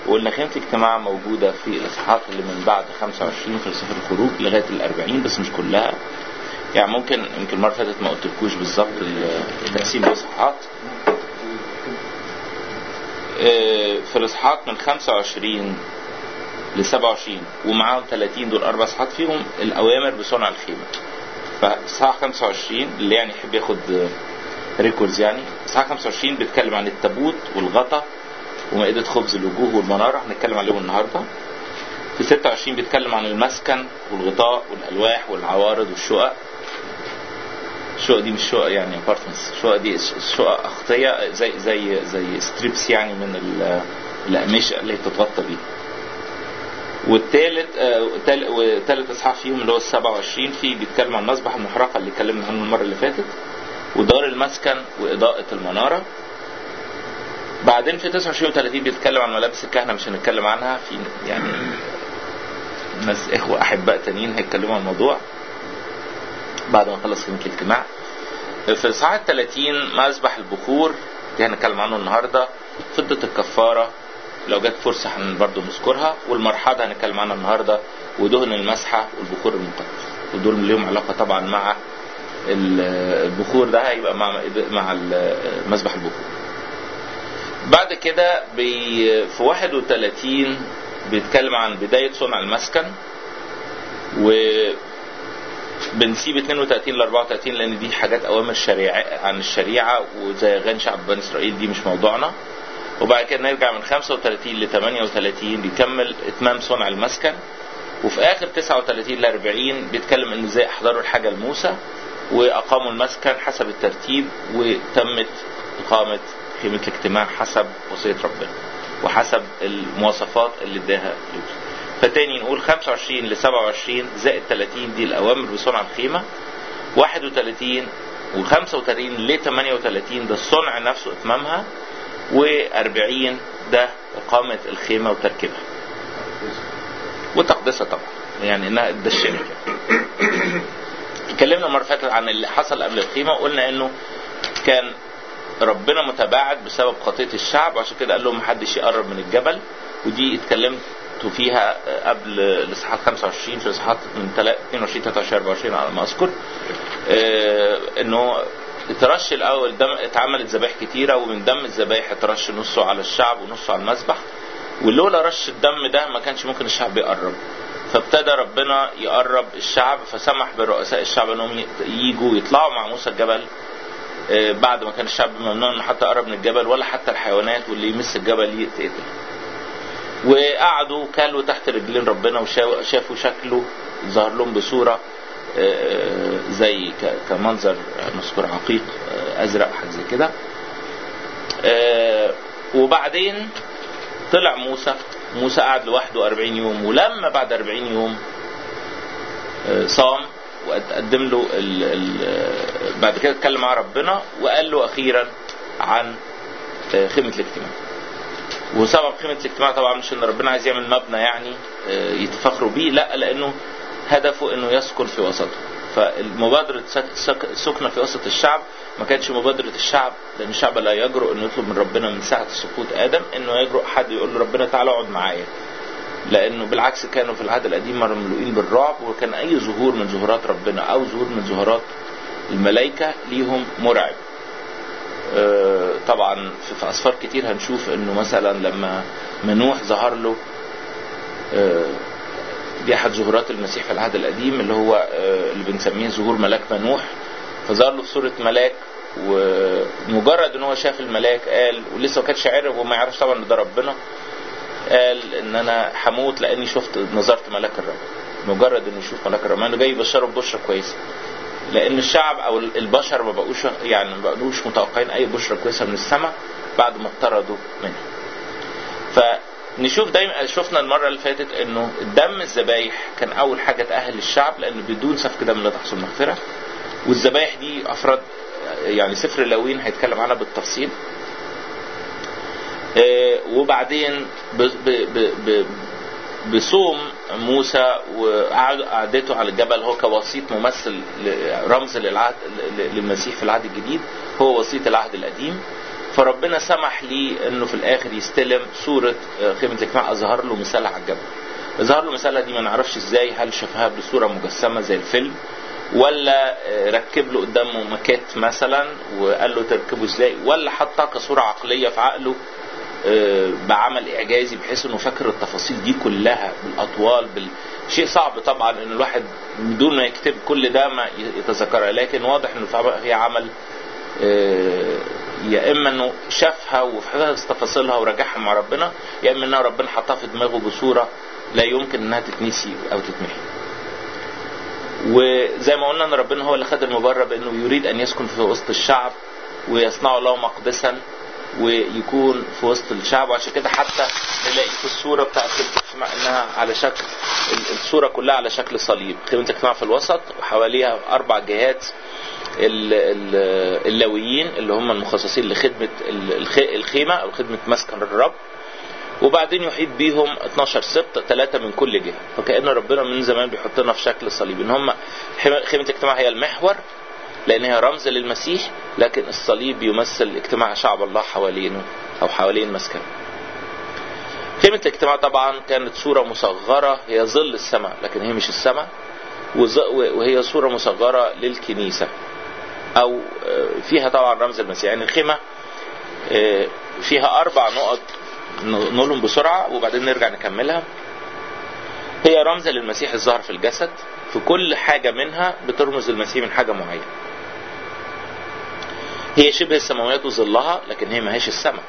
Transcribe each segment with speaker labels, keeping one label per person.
Speaker 1: وقلنا خيمة الاجتماع موجودة في الإصحاحات اللي من بعد 25 في سفر الخروج لغاية الأربعين بس مش كلها يعني ممكن يمكن المرة اللي فاتت ما قلتلكوش بالظبط التقسيم الإصحاحات آه، في الإصحاحات من 25 ل 27 ومعاهم 30 دول أربع إصحاحات فيهم الأوامر بصنع الخيمة فإصحاح 25 اللي يعني يحب ياخد ريكوردز يعني إصحاح 25 بيتكلم عن التابوت والغطا ومائدة خبز الوجوه والمنارة هنتكلم عليهم النهاردة في 26 بيتكلم عن المسكن والغطاء والألواح والعوارض والشقق الشقق دي مش شقق يعني ابارتمنتس الشقق دي شقق أخطية زي زي زي ستريبس يعني من ال- الأقمشة اللي هي بتتغطى بيها والثالث والثالث اصحاح فيهم اللي هو ال 27 فيه بيتكلم عن المذبح المحرقه اللي اتكلمنا عنه المره اللي فاتت ودار المسكن واضاءه المناره بعدين في 29 و 30 بيتكلم عن ملابس الكهنه مش هنتكلم عنها في يعني ناس اخوه احباء تانيين هيتكلموا عن الموضوع بعد ما نخلص خدمه الاجتماع في الاصحاح ال 30 مذبح البخور دي هنتكلم عنه النهارده فضه الكفاره لو جت فرصه هن برضه نذكرها والمرحاض هنتكلم عنها النهارده ودهن المسحه والبخور المقدس ودول ليهم علاقه طبعا مع ال- البخور ده هيبقى مع مع ال- مذبح البخور بعد كده بي في 31 بيتكلم عن بداية صنع المسكن و بنسيب 32 ل 34 لان دي حاجات اوامر شريعه عن الشريعه وزي غن شعب بني اسرائيل دي مش موضوعنا وبعد كده نرجع من 35 ل 38 بيكمل اتمام صنع المسكن وفي اخر 39 ل 40 بيتكلم ان ازاي احضروا الحاجه لموسى واقاموا المسكن حسب الترتيب وتمت اقامه خيمه الاجتماع حسب وصيه ربنا وحسب المواصفات اللي اداها يوسف فتاني نقول 25 ل 27 زائد 30 دي الاوامر بصنع الخيمه 31 و35 ل 38 ده الصنع نفسه اتمامها و40 ده اقامه الخيمه وتركيبها وتقديسها طبعا يعني انها ده الشركه اتكلمنا المره اللي فاتت عن اللي حصل قبل الخيمه وقلنا انه كان ربنا متباعد بسبب خطيه الشعب وعشان كده قال لهم محدش يقرب من الجبل ودي اتكلمت فيها قبل الاصحاح 25 في الاصحاحات من 22 23 24 على ما اذكر اه انه اترش الاول دم اتعملت ذبائح كتيره ومن دم الذبائح اترش نصه على الشعب ونصه على المذبح ولولا رش الدم ده ما كانش ممكن الشعب يقرب فابتدى ربنا يقرب الشعب فسمح برؤساء الشعب انهم يجوا يطلعوا مع موسى الجبل بعد ما كان الشعب ممنوع انه حتى يقرب من الجبل ولا حتى الحيوانات واللي يمس الجبل يتقتل وقعدوا كلوا تحت رجلين ربنا وشافوا شكله ظهر لهم بصوره زي كمنظر نذكر عقيق ازرق حاجه زي كده وبعدين طلع موسى موسى قعد لوحده 40 يوم ولما بعد 40 يوم صام وقدم له ال ال بعد كده اتكلم مع ربنا وقال له اخيرا عن خيمه الاجتماع وسبب خيمه الاجتماع طبعا مش ان ربنا عايز يعمل مبنى يعني يتفخروا بيه لا لانه هدفه انه يسكن في وسطه فمبادرة السكنة في وسط الشعب ما كانتش مبادرة الشعب لأن الشعب لا يجرؤ إنه يطلب من ربنا من ساعة سقوط آدم إنه يجرؤ حد يقول له ربنا تعالى اقعد معايا لأنه بالعكس كانوا في العهد القديم مملوئين بالرعب وكان أي ظهور من ظهورات ربنا أو ظهور من ظهورات الملائكة ليهم مرعب طبعا في أسفار كتير هنشوف إنه مثلا لما منوح ظهر له دي احد ظهورات المسيح في العهد القديم اللي هو اللي بنسميه ظهور ملاك منوح فظهر له في صوره ملاك ومجرد ان هو شاف الملاك قال ولسه ما كانش عرف وما يعرفش طبعا ان ده ربنا قال ان انا هموت لاني شفت نظرت ملاك الرب مجرد انه يشوف ملاك الرب انه جاي يبشره ببشره كويسه لان الشعب او البشر ما بقوش يعني ما بقوش متوقعين اي بشره كويسه من السماء بعد ما اطردوا منها ف نشوف دايما شفنا المره اللي فاتت انه الدم الذبايح كان اول حاجه تاهل الشعب لان بدون سفك دم لا تحصل مغفره والذبايح دي افراد يعني سفر اللاويين هيتكلم عنها بالتفصيل وبعدين ب ب ب ب بصوم موسى وقعدته على الجبل هو كوسيط ممثل رمز للعهد للمسيح في العهد الجديد هو وسيط العهد القديم فربنا سمح لي انه في الاخر يستلم صورة آه، خيمة الاجتماع اظهر له مثالها على الجبل اظهر له مثالها دي ما نعرفش ازاي هل شافها بصورة مجسمة زي الفيلم ولا آه، ركب له قدامه ماكيت مثلا وقال له تركبه ازاي ولا حطها كصورة عقلية في عقله آه، بعمل اعجازي بحيث انه فاكر التفاصيل دي كلها بالاطوال بال... شيء صعب طبعا ان الواحد بدون ما يكتب كل ده ما يتذكرها لكن واضح انه في- في عمل آه، يا اما انه شافها وحفظ تفاصيلها وراجعها مع ربنا يا اما انها ربنا حطها في دماغه بصوره لا يمكن انها تتنسي او تتمحي وزي ما قلنا ان ربنا هو اللي خد المبرر بانه يريد ان يسكن في وسط الشعب ويصنع له مقدسا ويكون في وسط الشعب وعشان كده حتى نلاقي في الصوره بتاعت الاجتماع انها على شكل ال- الصوره كلها على شكل صليب خيمه الاجتماع في الوسط وحواليها اربع جهات ال- ال- اللاويين اللي هم المخصصين لخدمه ال- الخ- الخيمه او خدمه مسكن الرب وبعدين يحيط بيهم 12 سبط ثلاثة من كل جهة فكأن ربنا من زمان بيحطنا في شكل صليب ان هم حم- خيمة الاجتماع هي المحور لان هي رمز للمسيح لكن الصليب يمثل اجتماع شعب الله حوالينه او حوالين مسكنه خيمة الاجتماع طبعا كانت صورة مصغرة هي ظل السماء لكن هي مش السماء وز- وهي صورة مصغرة للكنيسة او آه، فيها طبعا رمز المسيح يعني الخيمة آه، فيها اربع نقط ن- نقولهم بسرعة وبعدين نرجع نكملها هي رمز للمسيح الظاهر في الجسد في كل حاجة منها بترمز المسيح من حاجة معينة هي شبه السماوات وظلها لكن هي ما هيش السماء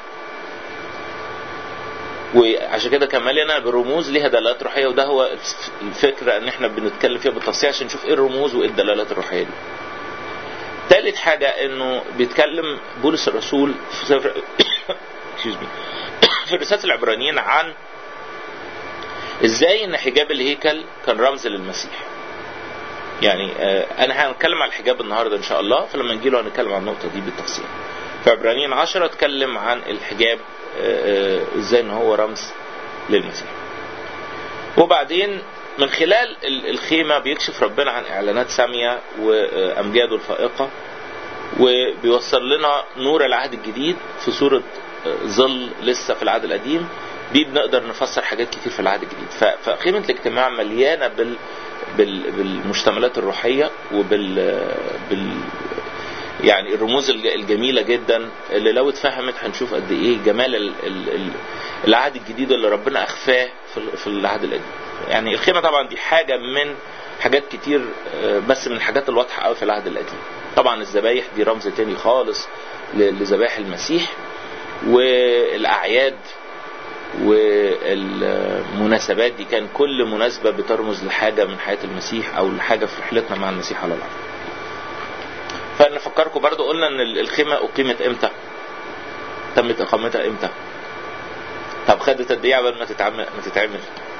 Speaker 1: وعشان كده كملنا برموز ليها دلالات روحيه وده هو الفكره ان احنا بنتكلم فيها بالتفصيل عشان نشوف ايه الرموز وايه الدلالات الروحيه دي. تالت حاجه انه بيتكلم بولس الرسول في سفر excuse me. في رساله العبرانيين عن ازاي ان حجاب الهيكل كان رمز للمسيح. يعني آه، انا هنتكلم على الحجاب النهارده ان شاء الله فلما نجي له هنتكلم عن النقطه دي بالتفصيل. في عبرانيين 10 اتكلم عن الحجاب آه، آه، ازاي ان هو رمز للمسيح. وبعدين من خلال ال- الخيمه بيكشف ربنا عن اعلانات ساميه وامجاده الفائقه وبيوصل لنا نور العهد الجديد في صوره آه، ظل لسه في العهد القديم بيه بنقدر نفسر حاجات كتير في العهد الجديد ف- فقيمه الاجتماع مليانه بال بال- بالمشتملات الروحيه وبال بال يعني الرموز الج- الجميلة جدا اللي لو اتفهمت هنشوف قد ايه جمال ال- ال- ال- العهد الجديد اللي ربنا اخفاه في ال- في العهد القديم. يعني الخيمة طبعا دي حاجة من حاجات كتير آه، بس من الحاجات الواضحة قوي في العهد القديم. طبعا الذبايح دي رمز تاني خالص ل- لذبائح المسيح والاعياد والمناسبات دي كان كل مناسبة بترمز لحاجة من حياة المسيح او لحاجة في رحلتنا مع المسيح على الارض. فنفكركم برضو قلنا ان الخيمة اقيمت امتى تمت اقامتها امتى طب خدت قد ايه عبال ما تتعمل ما تتعمل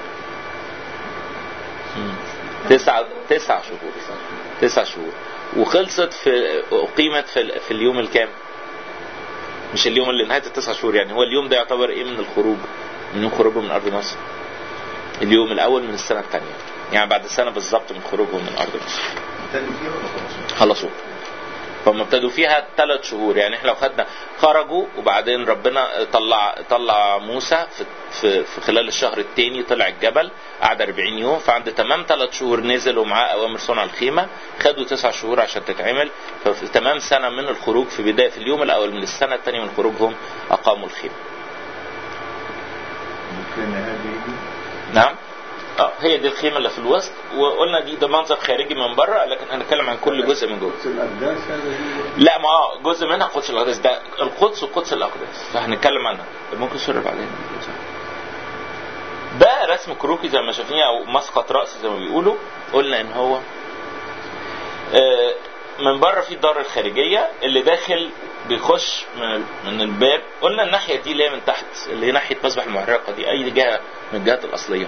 Speaker 1: مم. تسعة تسع شهور تسع شهور وخلصت في اقيمت في, ال- في اليوم الكام مش اليوم اللي نهايه التسع شهور يعني هو اليوم ده يعتبر ايه من الخروج من يوم خروجهم من ارض مصر اليوم الاول من السنه الثانيه يعني بعد سنه بالظبط من خروجهم من ارض مصر
Speaker 2: تاني فيها ولا خلاص؟
Speaker 1: خلصوا فهم ابتدوا فيها ثلاث شهور يعني احنا لو خدنا خرجوا وبعدين ربنا طلع طلع موسى في في, في خلال الشهر الثاني طلع الجبل قعد 40 يوم فعند تمام ثلاث شهور نزل ومعاه اوامر صنع الخيمه خدوا تسع شهور عشان تتعمل ففي تمام سنه من الخروج في بدايه في اليوم الاول من السنه الثانيه من خروجهم اقاموا الخيمه
Speaker 2: ممكن هذه يجي
Speaker 1: نعم اه هي دي الخيمه اللي في الوسط وقلنا دي ده منظر خارجي من بره لكن هنتكلم عن كل جزء من جوه
Speaker 2: قدس الأقداس هذا يجي
Speaker 1: لا ما اه جزء منها قدس الاقداس ده القدس وقدس الاقداس فهنتكلم عنها ممكن سر بعدين ده رسم كروكي زي ما شايفين او مسقط راس زي ما بيقولوا قلنا ان هو آه، من بره في الدار الخارجيه اللي داخل بيخش من من الباب قلنا الناحيه دي اللي هي من تحت اللي هي ناحيه مسبح المحرقه دي اي جهه من الجهات الاصليه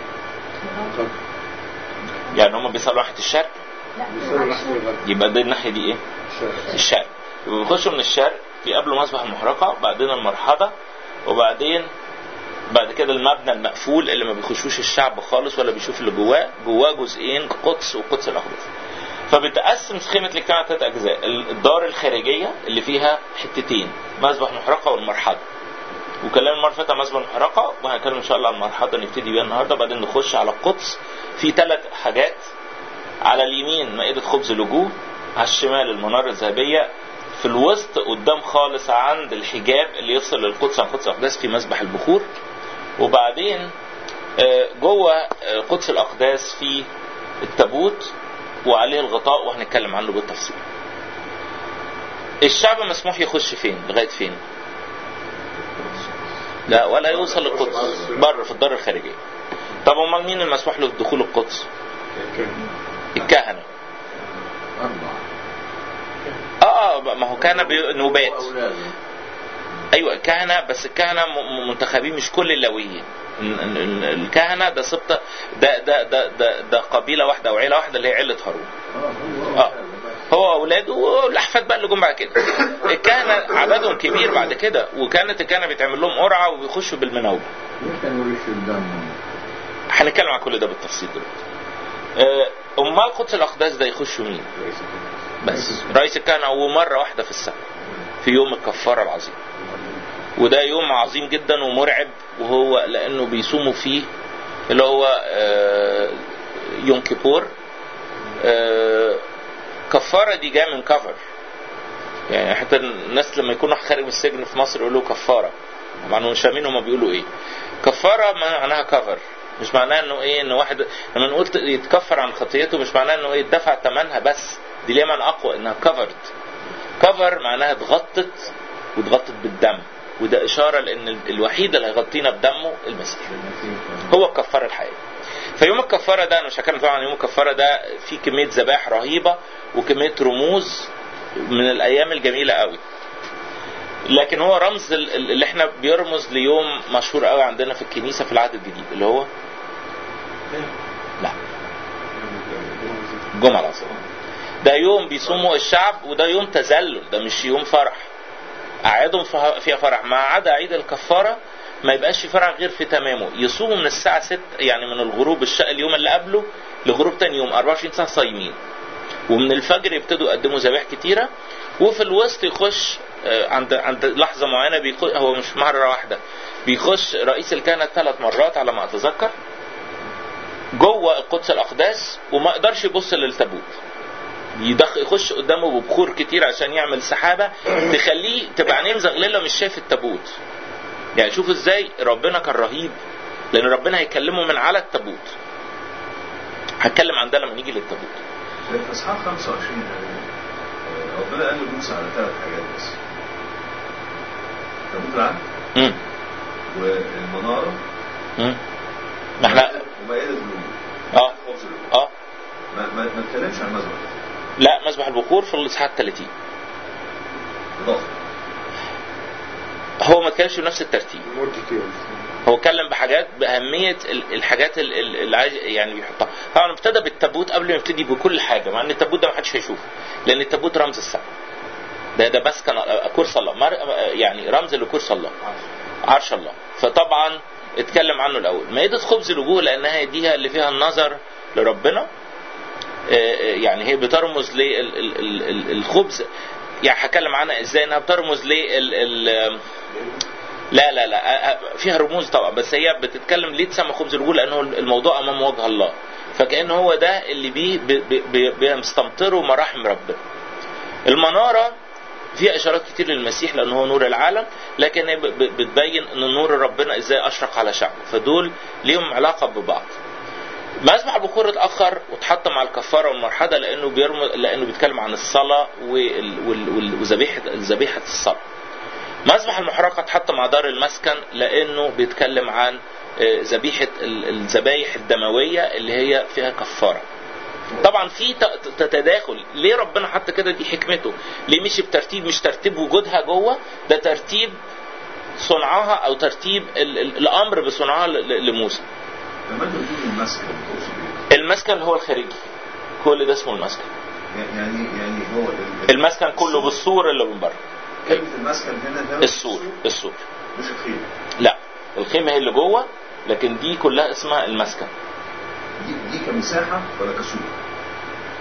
Speaker 1: يعني هم بيصلوا ناحيه الشرق
Speaker 2: بيصيروا ناحية الغرب
Speaker 1: يبقى دي الناحيه دي ايه؟
Speaker 2: الشرق.
Speaker 1: الشرق يبقى بيخشوا من الشرق بيقابلوا مسبح المحرقة بعدين المرحبة وبعدين بعد كده المبنى المقفول اللي ما بيخشوش الشعب خالص ولا بيشوف اللي جواه جواه جزئين قدس وقدس الأقداس فبتقسم خيمة الاجتماع ثلاث أجزاء الدار الخارجية اللي فيها حتتين مذبح محرقة والمرحضة وكلام المرة اللي فاتت عن مذبح المحرقة وهنتكلم إن شاء الله عن المرحضة نبتدي بيها النهاردة بعدين نخش على القدس في ثلاث حاجات على اليمين مائدة خبز الوجوه على الشمال المنارة الذهبية في الوسط قدام خالص عند الحجاب اللي يفصل القدس عن قدس الأقداس في مسبح البخور وبعدين آه، جوه آه، قدس الأقداس في التابوت وعليه الغطاء وهنتكلم عنه بالتفصيل الشعب مسموح يخش فين لغاية فين لا ولا يوصل للقدس بره في الدار الخارجية طب امال مين المسموح له دخول القدس الكهنة
Speaker 3: أربعة
Speaker 1: اه آه، ما هو كان بي- نوبات
Speaker 3: وأولاده
Speaker 1: ايوه كهنه بس الكهنه م- م- منتخبين مش كل اللاويين ال- ال- ال- الكهنه ده سبط ده ده ده ده, ده قبيله واحده او عيله واحده اللي هي عيله هارون
Speaker 3: اه هو
Speaker 1: اه هو اولاده والاحفاد بقى اللي جم بعد كده الكهنه عددهم كبير بعد كده وكانت الكهنه بيتعمل لهم قرعه وبيخشوا بالمناوبه
Speaker 3: ليه كانوا يرشوا الدم
Speaker 1: هنتكلم عن كل ده بالتفصيل دلوقتي آه، امال قدس الاقداس ده يخشوا مين بس رئيس الكهنه ومره واحده في السنه في يوم الكفاره العظيم وده يوم عظيم جدا ومرعب وهو لانه بيصوموا فيه اللي هو آه، يوم كيبور آه، كفاره دي جايه من كفر يعني حتى الناس لما يكونوا خارج من السجن في مصر يقولوا كفاره طبعا مش فاهمين هما بيقولوا ايه كفاره معناها كفر مش معناه انه ايه ان واحد لما نقول يتكفر عن خطيته مش معناه انه ايه دفع ثمنها بس دي ليها معنى اقوى انها كفرد كفر معناها اتغطت واتغطت بالدم وده اشاره لان ال- الوحيد اللي هيغطينا بدمه المسيح هو الكفاره الحقيقي فيوم الكفاره ده انا مش هتكلم طبعا عن يوم الكفاره ده في كميه ذبائح رهيبه وكميه رموز من الايام الجميله قوي لكن هو رمز ال- ال- اللي احنا بيرمز ليوم مشهور قوي عندنا في الكنيسه في العهد الجديد اللي هو لا الجمعه العظيمه ده يوم بيصوموا الشعب وده يوم تذلل ده مش يوم فرح اعيادهم فيها- فيها فرح ما عدا عيد الكفاره ما يبقاش في فرح غير في تمامه يصوموا من الساعه 6 يعني من الغروب الش... اليوم اللي قبله لغروب تاني يوم 24 ساعه صايمين ومن الفجر يبتدوا يقدموا ذبائح كتيره وفي الوسط يخش آه، عند عند لحظه معينه بيخش هو مش مره واحده بيخش رئيس الكهنه ثلاث مرات على ما اتذكر جوه القدس الاقداس وما يقدرش يبص للتابوت يدخ يخش قدامه ببخور كتير عشان يعمل سحابه تخليه تبقى عينيه مزغلله مش شايف التابوت يعني شوف ازاي ربنا كان رهيب لان ربنا هيكلمه من على التابوت هتكلم عن ده لما نيجي للتابوت
Speaker 2: في اصحاح 25 آه، ربنا قال لموسى على ثلاث حاجات بس تابوت العهد
Speaker 1: امم
Speaker 2: والمناره
Speaker 1: امم ما احنا
Speaker 2: ومائده الوجود
Speaker 1: اه
Speaker 2: خبز الوجود
Speaker 1: اه
Speaker 2: ما ما ما اتكلمش عن مذبح
Speaker 1: لا مذبح البخور في الاصحاح 30
Speaker 2: اضافه
Speaker 1: هو ما اتكلمش بنفس الترتيب
Speaker 4: more details.
Speaker 1: هو اتكلم بحاجات باهميه ال- الحاجات ال- ال- اللي عايز يعني بيحطها طبعا ابتدى بالتابوت قبل ما يبتدي بكل حاجه مع ان التابوت ده ما حدش هيشوفه لان التابوت رمز السماء ده ده بس كان كرسي الله مر- يعني رمز لكرسي الله عرش الله فطبعا اتكلم عنه الاول مائده خبز الوجوه لانها دي اللي فيها النظر لربنا آه، آه، يعني هي بترمز للخبز يعني هتكلم عنها ازاي انها بترمز لل ال- لا لا لا آه، آه، فيها رموز طبعا بس هي بتتكلم ليه تسمى خبز الوجوه لانه الموضوع امام وجه الله فكأن هو ده اللي بيه بي- بي- بي- بيستمطروا مراحم ربنا المناره فيها اشارات كتير للمسيح لانه هو نور العالم لكن هي ب- ب- بتبين ان نور ربنا ازاي اشرق على شعبه فدول ليهم علاقه ببعض مذبح البخور اتاخر واتحط مع الكفاره والمرحله لانه بيرمز لانه بيتكلم عن الصلاه وال- وال- وال- وذبيحه ذبيحه الصلاه مذبح المحرقه اتحط مع دار المسكن لانه بيتكلم عن آه، ذبيحه ال- الذبايح الدمويه اللي هي فيها كفاره طبعا في ت- ت- تداخل ليه ربنا حط كده دي حكمته ليه مشي بترتيب مش ترتيب وجودها جوه ده ترتيب صنعها او ترتيب ال- ال- الامر بصنعها ل- ل- لموسى
Speaker 2: لما انت بتقول المسكن تقصد ايه؟
Speaker 1: المسكن هو الخارجي كل ده اسمه المسكن
Speaker 2: يعني يعني هو ال-
Speaker 1: المسكن كله بالسور اللي من بره
Speaker 2: كلمه المسكن هنا ده
Speaker 1: السور السور
Speaker 2: مش الخيمه
Speaker 1: لا الخيمه هي اللي جوه لكن دي كلها اسمها المسكن
Speaker 2: دي دي كمساحه ولا كسور؟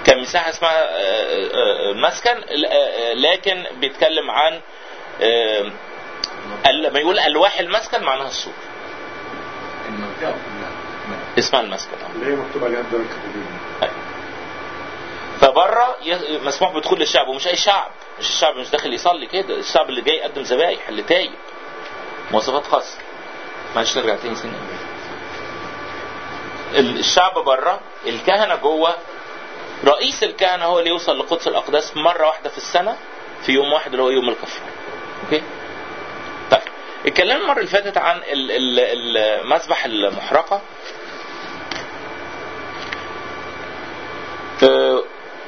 Speaker 1: كان مساحه اسمها آه، آه، آه، مسكن ل- آه، آه، لكن بيتكلم عن آه، ال- لما يقول الواح المسكن معناها السور
Speaker 3: المنطقة كلها
Speaker 1: اسمها المسكن آه.
Speaker 4: اللي هي مكتوب عليها الدرجة الكبيرة
Speaker 1: فبره ي- مسموح بدخول الشعب ومش اي شعب مش الشعب مش داخل يصلي كده الشعب اللي جاي يقدم ذبايح اللي تايب مواصفات خاصه معلش نرجع تاني سنة ال- الشعب بره الكهنه جوه رئيس الكهنه هو اللي يوصل لقدس الاقداس مره واحده في السنه في يوم واحد اللي هو يوم الكفاره اوكي طيب اتكلمنا المره اللي فاتت عن ال- ال- المذبح المحرقه آه،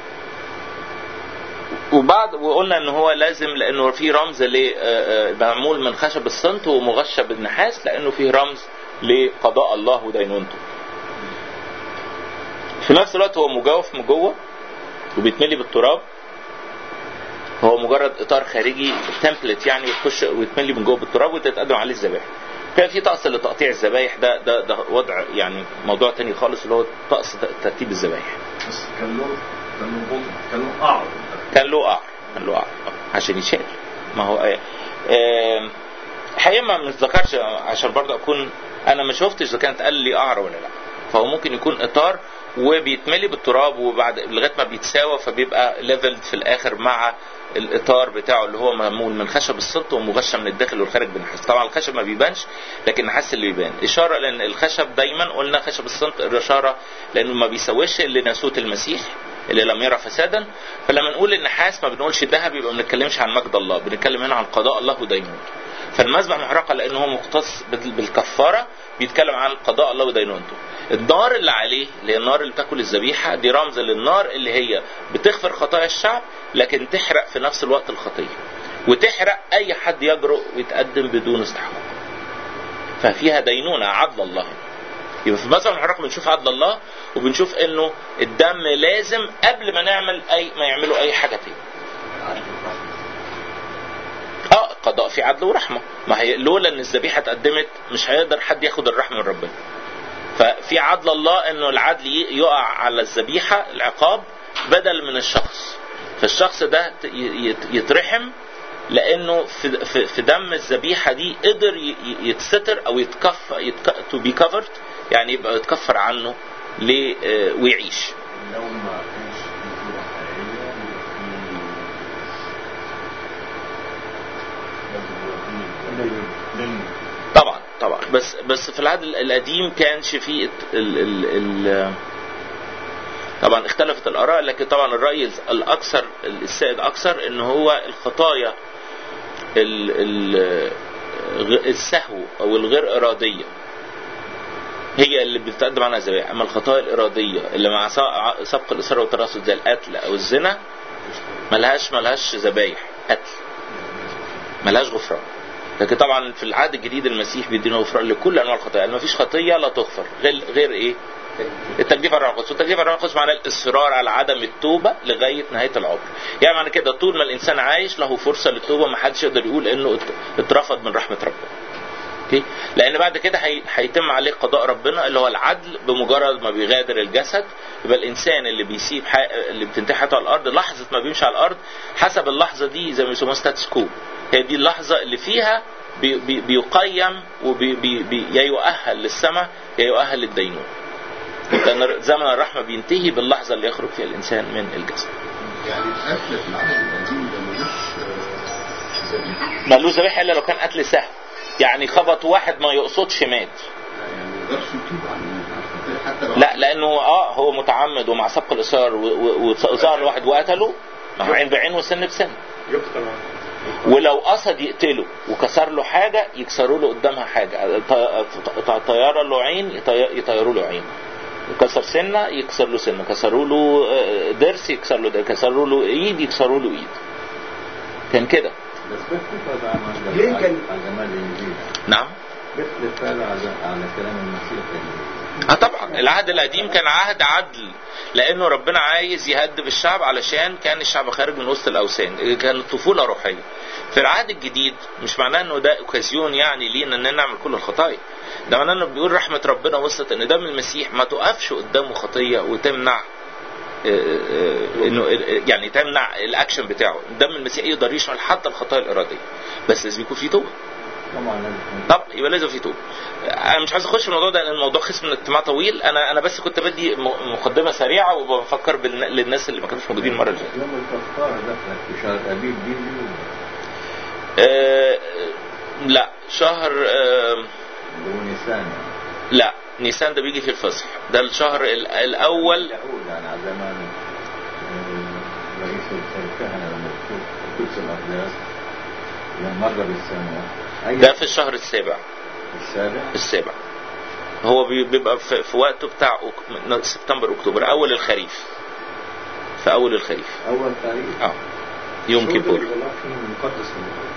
Speaker 1: وبعد وقلنا ان هو لازم لانه في رمز ل آه، آه، معمول من خشب الصنت ومغشى بالنحاس لانه فيه رمز لقضاء الله ودينونته. في نفس الوقت هو مجوف من جوه وبيتملي بالتراب هو مجرد اطار خارجي تمبلت يعني وتخش ويتملي من جوه بالتراب وتتقدم عليه الذبائح. كان في طقس لتقطيع الذبايح ده ده ده وضع يعني موضوع تاني خالص اللي هو طقس ترتيب الذبايح.
Speaker 2: بس كان له كان له بطن كان له قعر
Speaker 1: كان له قعر كان له قعر عشان يشيل ما هو آه، آه، حقيقة ما متذكرش عشان برضه اكون انا ما شفتش اذا كانت قال لي قعر ولا لا فهو ممكن يكون اطار وبيتملي بالتراب وبعد لغايه ما بيتساوى فبيبقى ليفلد في الاخر مع الاطار بتاعه اللي هو معمول من خشب الصلت ومغشى من الداخل والخارج بالنحاس طبعا الخشب ما بيبانش لكن النحاس اللي بيبان اشاره لان الخشب دايما قلنا خشب الصلت اشاره لانه ما بيسويش لناسوت المسيح اللي لم يرى فسادا فلما نقول النحاس ما بنقولش ذهب يبقى ما بنتكلمش عن مجد الله بنتكلم هنا عن قضاء الله ودينونته فالمذبح محرقه لانه هو مختص بال- بالكفاره بيتكلم عن قضاء الله ودينونته النار اللي عليه اللي هي النار اللي بتاكل الذبيحه دي رمز للنار اللي هي بتغفر خطايا الشعب لكن تحرق في نفس الوقت الخطيه وتحرق اي حد يجرؤ ويتقدم بدون استحقاق ففيها دينونه عدل الله هنا. يبقى في المذبح المحرقه بنشوف عدل الله وبنشوف انه الدم لازم قبل ما نعمل اي ما يعملوا اي حاجه تاني اه قضاء في عدل ورحمه ما هي لولا ان الذبيحه اتقدمت مش هيقدر حد ياخد الرحمه من ربنا ففي عدل الله انه العدل ي- يقع على الذبيحه العقاب بدل من الشخص فالشخص ده ت- ي- يت- يترحم لانه في في في دم الذبيحه دي قدر ي- ي- يتستر او يتكف تو بي كفرد يعني يبقى يتكفر عنه ليه آه، ويعيش
Speaker 3: لو ما كانش في صورة حقيقية يبقى في دليل
Speaker 1: طبعا طبعا بس بس في العهد القديم كانش فيه الت- ال ال ال طبعا اختلفت الاراء لكن طبعا الراي الاكثر السائد اكثر ان هو الخطايا ال ال غ- السهو او الغير اراديه هي اللي بتقدم عنها ذبائح اما الخطايا الاراديه اللي مع سا- سبق الاصرار والتراصد زي القتل او الزنا ملهاش ملهاش ذبايح قتل ملهاش غفران لكن طبعا في العهد الجديد المسيح بيدينا غفران لكل انواع الخطايا يعني ما فيش خطيه لا تغفر غير غير ايه التجديف على الروح القدس والتجديف على الروح القدس معناه الاصرار على عدم التوبه لغايه نهايه العمر يعني معنى كده طول ما الانسان عايش له فرصه للتوبه ما حدش يقدر يقول انه ات- اترفض من رحمه ربنا اوكي لان بعد كده هي- هيتم عليه قضاء ربنا اللي هو العدل بمجرد ما بيغادر الجسد يبقى الانسان اللي بيسيب حي... اللي بتنتهي حياته على الارض لحظه ما بيمشي على الارض حسب اللحظه دي زي ما يسموها ستاتس كو هي دي اللحظه اللي فيها بي... بي... بيقيم وبي بي... بي... يا يؤهل للسماء يا يؤهل للدينون لان زمن الرحمه بينتهي باللحظه اللي يخرج فيها الانسان من الجسد
Speaker 3: يعني القتل في العهد القديم ده ملوش آه، ذبيحة
Speaker 1: ملوش ذبيحه الا لو كان قتل سهل يعني خبط واحد ما يقصدش مات
Speaker 3: يعني ما يقدرش يتوب عن عن الخطية حتى لو
Speaker 1: لا لانه اه هو متعمد ومع سبق الاصرار و- و- وظهر واحد وقتله ما هو عين بعين وسن بسن
Speaker 4: يقتل
Speaker 1: ولو قصد يقتله وكسر له حاجه يكسروا له قدامها حاجه ط- ط- طياره له عين يطي- يطيروا له عين كسر سنه يكسر له سنه كسروا له آه، ضرس يكسر له ضرس كسروا له ايد يكسروا له ايد كان كده
Speaker 3: بس بيختلف على
Speaker 4: ليه كان-
Speaker 3: على جمال الانجيل
Speaker 1: نعم
Speaker 3: بيختلف فعلا على على كلام المسيح يعني
Speaker 1: اه طبعا العهد القديم كان عهد عدل لانه ربنا عايز يهدب الشعب علشان كان الشعب خارج من وسط الاوثان كانت طفوله روحيه في العهد الجديد مش معناه انه ده اوكازيون يعني لينا ان نعمل كل الخطايا ده معناه انه بيقول رحمه ربنا وصلت ان دم المسيح ما تقفش قدامه خطيه وتمنع آه، انه آه، يعني تمنع الاكشن بتاعه دم المسيح يقدر يشمل حتى الخطايا الاراديه بس لازم يكون في توبه
Speaker 3: طبعا لازم
Speaker 1: طب يبقى لازم في توبه انا مش عايز اخش في الموضوع ده لان الموضوع خصم من اجتماع طويل انا انا بس كنت بدي م- مقدمه سريعه وبفكر بالن- للناس اللي ما كانوش موجودين المره اللي فاتت
Speaker 3: يوم الكفارة دخلت في شهر أبيب دي اليوم
Speaker 1: آه، لا شهر آه،
Speaker 3: اللي هو نيسان
Speaker 1: لا نيسان ده بيجي في الفصح ده الشهر ال- الاول
Speaker 3: يعود يعني على زمان آه، رئيس الكهنة لما تشوف قدس الأقداس لما مر بالسنة أي
Speaker 1: ده في الشهر السابع
Speaker 3: السابع
Speaker 1: السابع هو بي- بيبقى في, في وقته بتاع أك- من سبتمبر اكتوبر اول الخريف في اول الخريف
Speaker 3: أول تاريخ
Speaker 1: اه يوم كيبور
Speaker 4: المقدس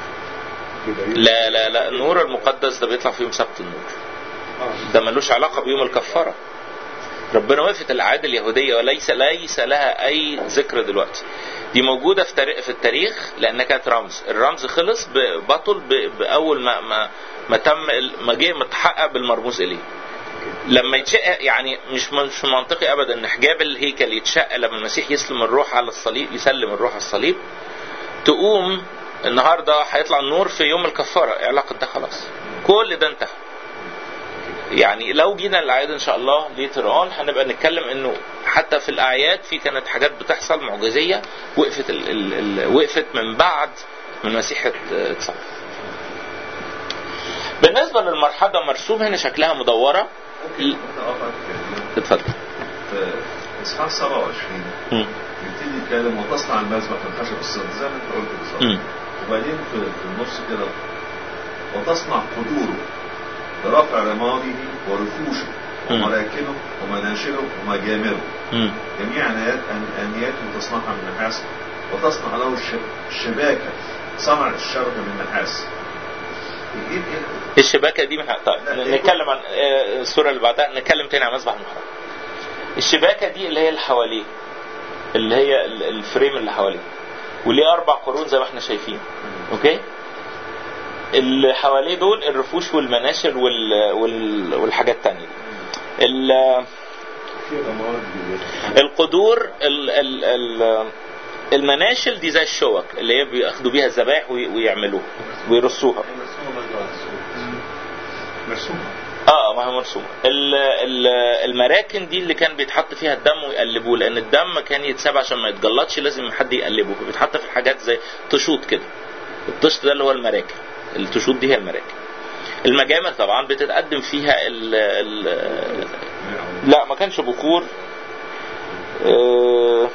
Speaker 1: لا لا لا النور المقدس ده بيطلع في يوم سبت النور ده ملوش علاقة بيوم الكفارة ربنا وقفت الأعياد اليهودية وليس ليس لها أي ذكر دلوقتي دي موجودة في تاريخ في التاريخ لأنها كانت رمز الرمز خلص ب- بطل ب- بأول ما ما ما تم ال- ما جه متحقق بالمرموز إليه لما يتشق يعني مش مش منطقي ابدا ان حجاب الهيكل يتشق لما المسيح يسلم الروح على الصليب يسلم الروح على الصليب تقوم النهارده هيطلع النور في يوم الكفاره إيه علاقه ده خلاص كل ده انتهى يعني لو جينا للأعياد إن شاء الله ليتر أون هنبقى نتكلم إنه حتى في الأعياد في كانت حاجات بتحصل معجزية وقفت ال ال ال وقفت من بعد من المسيح ات- اتصرف. بالنسبة للمرحلة مرسوم هنا شكلها مدورة ل-
Speaker 2: أقف
Speaker 1: اتفضل.
Speaker 2: في إصحاح 27
Speaker 1: مم.
Speaker 2: يبتدي يتكلم وتصنع المذبح من خشب الصد زي ما أنت قلت بالظبط
Speaker 1: مم.
Speaker 2: وبعدين في, في النص كده وتصنع قدوره برفع رماده ورفوشه
Speaker 1: مم.
Speaker 2: ومراكنه ومناشره ومجامره
Speaker 1: مم.
Speaker 2: جميع آنيات أن- آنياته تصنعها من نحاس وتصنع له الش- الشباكة صنع الشبكة من نحاس إيه إيه
Speaker 1: الشباكة دي من طيب نتكلم عن آه، الصورة اللي بعدها نتكلم تاني عن مذبح المحرم. الشباكة دي اللي هي اللي حواليه اللي هي ال- الفريم اللي حواليه وليه أربع قرون زي ما احنا شايفين أوكي؟ اللي حواليه دول الرفوش والمناشر وال... وال... والحاجات التانية دي. ال...
Speaker 3: في رماد جديد.
Speaker 1: القدور ال... ال... ال... المناشل دي زي الشوك اللي هي بياخدوا بيها الذبائح وي... ويعملوها ويرصوها
Speaker 4: مرسومة
Speaker 1: اه ما هي مرسومه ال- ال- المراكن دي اللي كان بيتحط فيها الدم ويقلبوه لان الدم كان يتساب عشان ما يتجلطش لازم حد يقلبه فبيتحط في حاجات زي تشوط كده الطشت ده اللي هو المراكن التشوط دي هي المراكن المجامر طبعا بتتقدم فيها ال ال لا ما كانش بخور آه،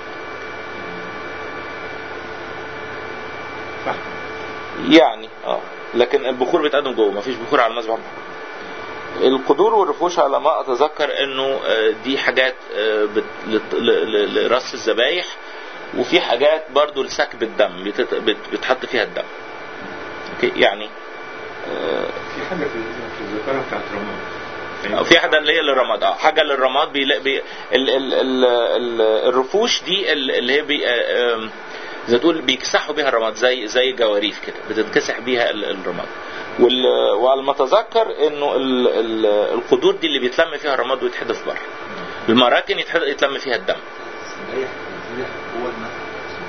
Speaker 1: يعني اه لكن البخور بيتقدم جوه مفيش بخور على المذبح القدور والرفوش على ما اتذكر انه آه، دي حاجات آه، بت- لت- ل- ل- لرص الذبايح وفي حاجات برضو لسكب الدم بتت- بت- بتحط فيها الدم اوكي يعني آه،
Speaker 4: في حاجة في في الذكرى بتاعت رمضان
Speaker 1: أو في حاجه اللي هي للرماد اه حاجه للرماد بي بي ال ال ال ال الرفوش دي ال- اللي هي بي آه، آم، زي تقول بيكسحوا بيها الرماد زي زي جواريف كده بتتكسح بيها ال- الرماد وال وعلى ما اتذكر انه ال ال القدور دي اللي بيتلم فيها الرماد ويتحدف بره المراكن يتحد- يتلم فيها الدم
Speaker 3: الذبيح الذبيح هو النحر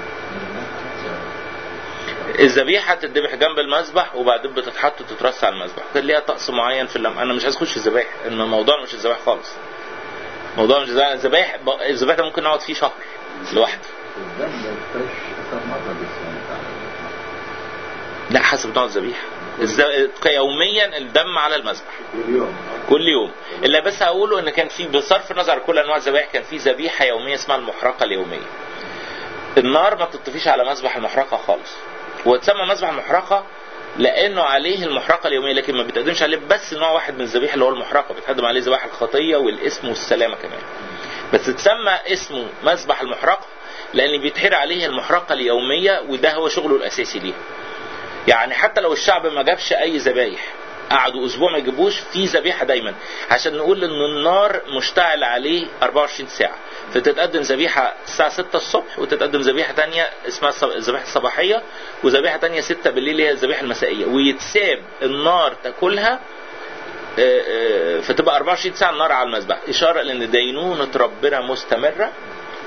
Speaker 1: الذبيحه تتذبح جنب المذبح وبعدين بتتحط وتترص على المذبح كان ليها طقس معين في اللم انا مش عايز اخش في الذبائح ان الموضوع مش الذبائح خالص موضوع مش الذبائح الذبائح الذبائح ده ممكن نقعد فيه شهر لوحده
Speaker 3: الدم ده يفتش كم مرة بالسنة تعالى
Speaker 1: لا حسب نوع الذبيحه الز- يوميا الدم على المذبح
Speaker 3: كل يوم
Speaker 1: كل يوم اللي بس هقوله ان كان في بصرف النظر عن كل انواع الذبائح كان في ذبيحه يوميه اسمها المحرقه اليوميه النار ما بتطفيش على مذبح المحرقه خالص وتسمى مذبح المحرقه لانه عليه المحرقه اليوميه لكن ما بيتقدمش عليه بس نوع واحد من الذبيحه اللي هو المحرقه بيتقدم عليه ذبائح الخطيه والاسم والسلامه كمان بس تسمى اسمه مذبح المحرقه لان بيتحرق عليه المحرقه اليوميه وده هو شغله الاساسي ليه يعني حتى لو الشعب ما جابش اي ذبايح قعدوا اسبوع ما يجيبوش في ذبيحه دايما عشان نقول ان النار مشتعل عليه 24 ساعه فتتقدم ذبيحه الساعه 6 الصبح وتتقدم ذبيحه تانية اسمها الصب- الذبيحه الصباحيه وذبيحه تانية 6 بالليل هي الذبيحه المسائيه ويتساب النار تاكلها آه، آه، فتبقى 24 ساعه النار على المذبح اشاره لان دينونه ربنا مستمره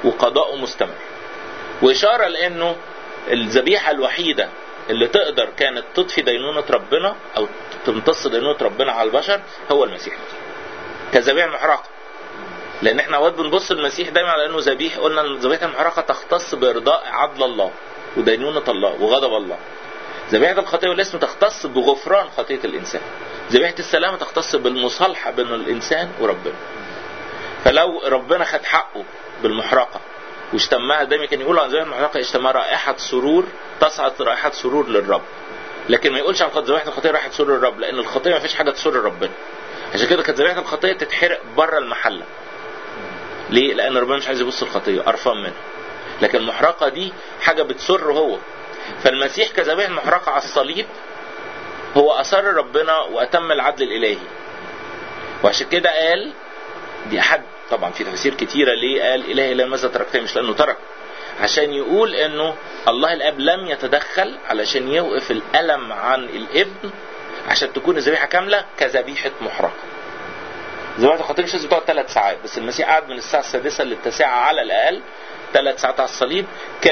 Speaker 1: وقضاؤه مستمر وإشارة لأنه الذبيحة الوحيدة اللي تقدر كانت تطفي دينونة ربنا أو تمتص دينونة ربنا على البشر هو المسيح كذبيحة محرقة لأن احنا أوقات بنبص للمسيح دايما على أنه ذبيح قلنا إن الذبيحة المحرقة تختص بإرضاء عدل الله ودينونة الله وغضب الله ذبيحة الخطية والاسم تختص بغفران خطية الإنسان ذبيحة السلامة تختص بالمصالحة بين الإنسان وربنا فلو ربنا خد حقه بالمحرقة واشتمها دايما كان يقول عن ذبيحة المحرقة اشتمها رائحة سرور تصعد رائحة سرور للرب لكن ما يقولش عن ذبيحة الخطية رائحة سرور للرب لأن الخطية ما فيش حاجة تسر ربنا عشان كده كانت ذبيحة الخطية تتحرق بره المحلة ليه؟ لأن ربنا مش عايز يبص الخطية قرفان منها لكن المحرقة دي حاجة بتسر هو فالمسيح كذبيح المحرقة على الصليب هو أسر ربنا وأتم العدل الإلهي وعشان كده قال دي أحد طبعا في تفاسير كتيرة ليه قال إلهي إلى ماذا تركتني مش لأنه ترك عشان يقول انه الله الاب لم يتدخل علشان يوقف الالم عن الابن عشان تكون الذبيحه كامله كذبيحه محرقه. ذبيحه الخطيب مش لازم تقعد ثلاث ساعات بس المسيح قعد من الساعه السادسه للتاسعه على الاقل ثلاث ساعات على الصليب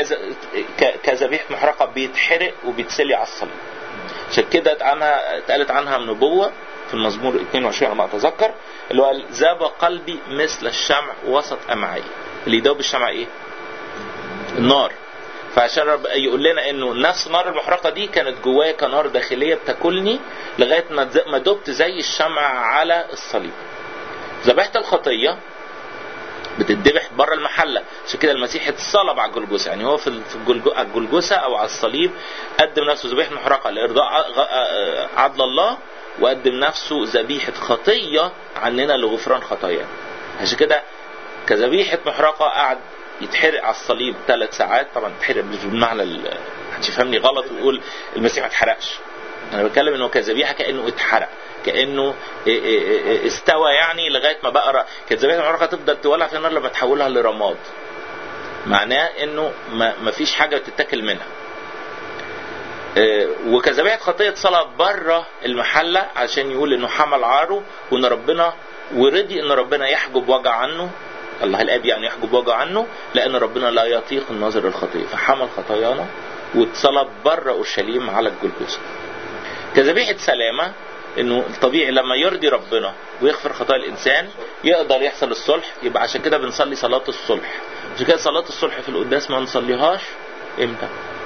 Speaker 1: كذبيحه محرقه بيتحرق وبيتسلي على الصليب. عشان كده عنها اتقالت عنها نبوه في المزمور 22 على ما اتذكر اللي هو قال ذاب قلبي مثل الشمع وسط امعائي. اللي يدوب الشمع ايه؟ النار فعشان رب يقول لنا انه نفس نار المحرقه دي كانت جوايا كنار داخليه بتاكلني لغايه ما دبت زي الشمع على الصليب. ذبيحه الخطيه بتتذبح بره المحله عشان كده المسيح اتصلب على الجلجوسه يعني هو في الجلجوسه او على الصليب قدم نفسه ذبيحه محرقه لارضاء عدل الله وقدم نفسه ذبيحه خطيه عننا لغفران خطايانا. عشان كده كذبيحه محرقه قعد يتحرق على الصليب ثلاث ساعات طبعا يتحرق مش بالمعنى محدش يفهمني غلط ويقول المسيح ما اتحرقش انا بتكلم انه كذبيحه كانه اتحرق كانه استوى يعني لغايه ما بقى كانت ذبيحه المحرقه تفضل تولع في النار لما تحولها لرماد معناه انه ما فيش حاجه تتاكل منها وكذبيحه خطيه صلاه بره المحله عشان يقول انه حمل عاره وان ربنا ورضي ان ربنا يحجب وجع عنه الله الاب يعني يحجب وجهه عنه لان ربنا لا يطيق النظر الخطيه فحمل خطايانا واتصلب بره اورشليم على الجلجوسه. كذبيحه سلامه انه الطبيعي لما يرضي ربنا ويغفر خطايا الانسان يقدر يحصل الصلح يبقى عشان كده بنصلي صلاه الصلح. عشان كده صلاه الصلح في القداس ما نصليهاش امتى؟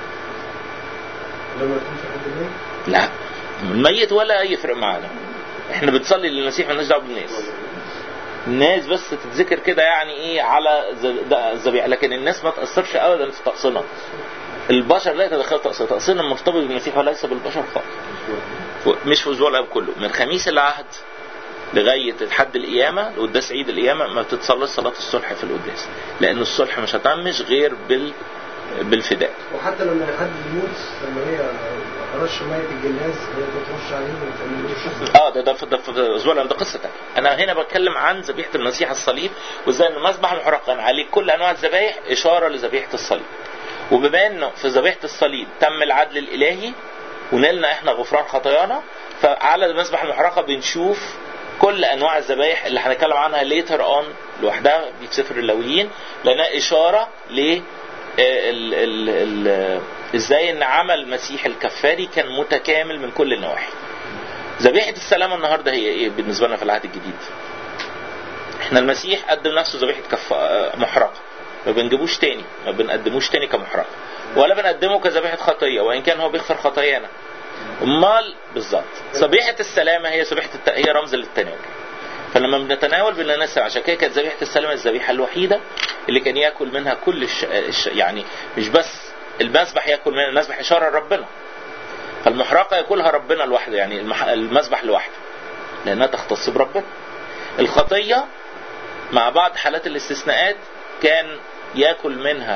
Speaker 4: لما يكون في حد ميت
Speaker 1: لا الميت ولا يفرق معانا. احنا بنصلي للمسيح مالناش دعوه بالناس. الناس بس تتذكر كده يعني ايه على الذبيحه لكن الناس ما تاثرش ابدا في طقسنا البشر لا يتدخلوا في طقسنا طقسنا مرتبط بالمسيح وليس بالبشر خالص مش في اسبوع الاب كله من خميس العهد لغايه لحد القيامه لقداس عيد القيامه ما بتتصلىش صلاه الصلح في القداس لان الصلح مش هتمش غير بال بالفداء
Speaker 5: وحتى لما حد يموت لما هي رش ميه الجناز هي بترش عليه وتعمل
Speaker 1: اه ده ده في ده في الاسبوع ده قصه تانية انا هنا بتكلم عن ذبيحه المسيح الصليب وازاي ان المذبح المحرق كان عليه كل انواع الذبائح اشاره لذبيحه الصليب وبما انه في ذبيحه الصليب تم العدل الالهي ونلنا احنا غفران خطايانا فعلى المذبح المحرقه بنشوف كل انواع الذبائح اللي هنتكلم عنها ليتر اون لوحدها دي في سفر اللاويين لانها اشاره ل ال ال ال ازاي ان عمل المسيح الكفاري كان متكامل من كل النواحي. ذبيحه السلامه النهارده هي ايه بالنسبه لنا في العهد الجديد؟ احنا المسيح قدم نفسه ذبيحه كف... محرقه ما بنجيبوش تاني ما بنقدموش تاني كمحرقه ولا بنقدمه كذبيحه خطيه وان كان هو بيغفر خطايانا. امال بالظبط ذبيحه السلامه هي ذبيحه الت... هي رمز للتناول. فلما بنتناول بننسى عشان كده كانت ذبيحه السلامه الذبيحه الوحيده اللي كان ياكل منها كل الش... الش... يعني مش بس المذبح ياكل منها المذبح اشاره لربنا فالمحرقه ياكلها ربنا لوحده يعني المح... المذبح لوحده لانها تختص بربنا الخطيه مع بعض حالات الاستثناءات كان ياكل منها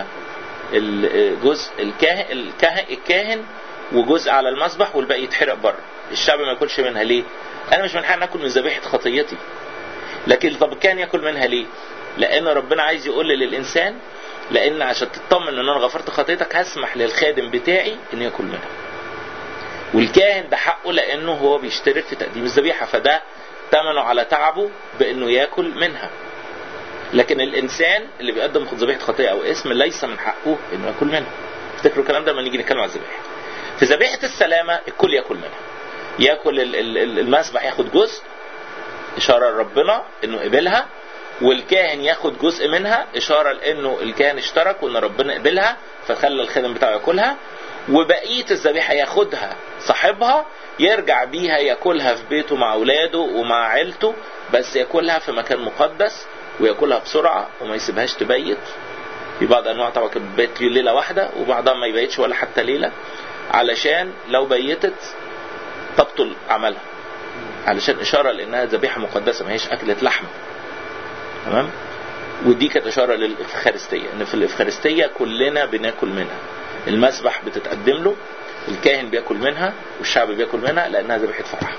Speaker 1: الجزء الكاهن الكاهن, الكاهن وجزء على المذبح والباقي يتحرق بره الشعب ما ياكلش منها ليه انا مش من حق اكل من ذبيحه خطيتي لكن طب كان ياكل منها ليه لان ربنا عايز يقول للانسان لان عشان تطمن ان انا غفرت خطيتك هسمح للخادم بتاعي انه ياكل منها والكاهن ده حقه لانه هو بيشترك في تقديم الذبيحه فده ثمنه على تعبه بانه ياكل منها لكن الانسان اللي بيقدم ذبيحه خطيه او اسم ليس من حقه انه ياكل منها افتكروا الكلام ده لما نيجي نتكلم عن الذبائح في ذبيحه السلامه الكل ياكل منها ياكل ال- ال- ال- المسبح ياخد جزء اشاره لربنا انه قبلها والكاهن ياخد جزء منها اشاره لانه الكاهن اشترك وان ربنا قبلها فخلى الخادم بتاعه ياكلها وبقيه الذبيحه ياخدها صاحبها يرجع بيها ياكلها في بيته مع اولاده ومع عيلته بس ياكلها في مكان مقدس وياكلها بسرعه وما يسيبهاش تبيت في بعض انواع طبعا كانت بتبيت ليله واحده وبعضها ما يبيتش ولا حتى ليله علشان لو بيتت تبطل عملها علشان اشاره لانها ذبيحه مقدسه ما هيش اكله لحمه تمام ودي كانت اشاره للافخارستيه ان في الافخارستيه كلنا بناكل منها المسبح بتتقدم له الكاهن بياكل منها والشعب بياكل منها لانها ذبيحه فرح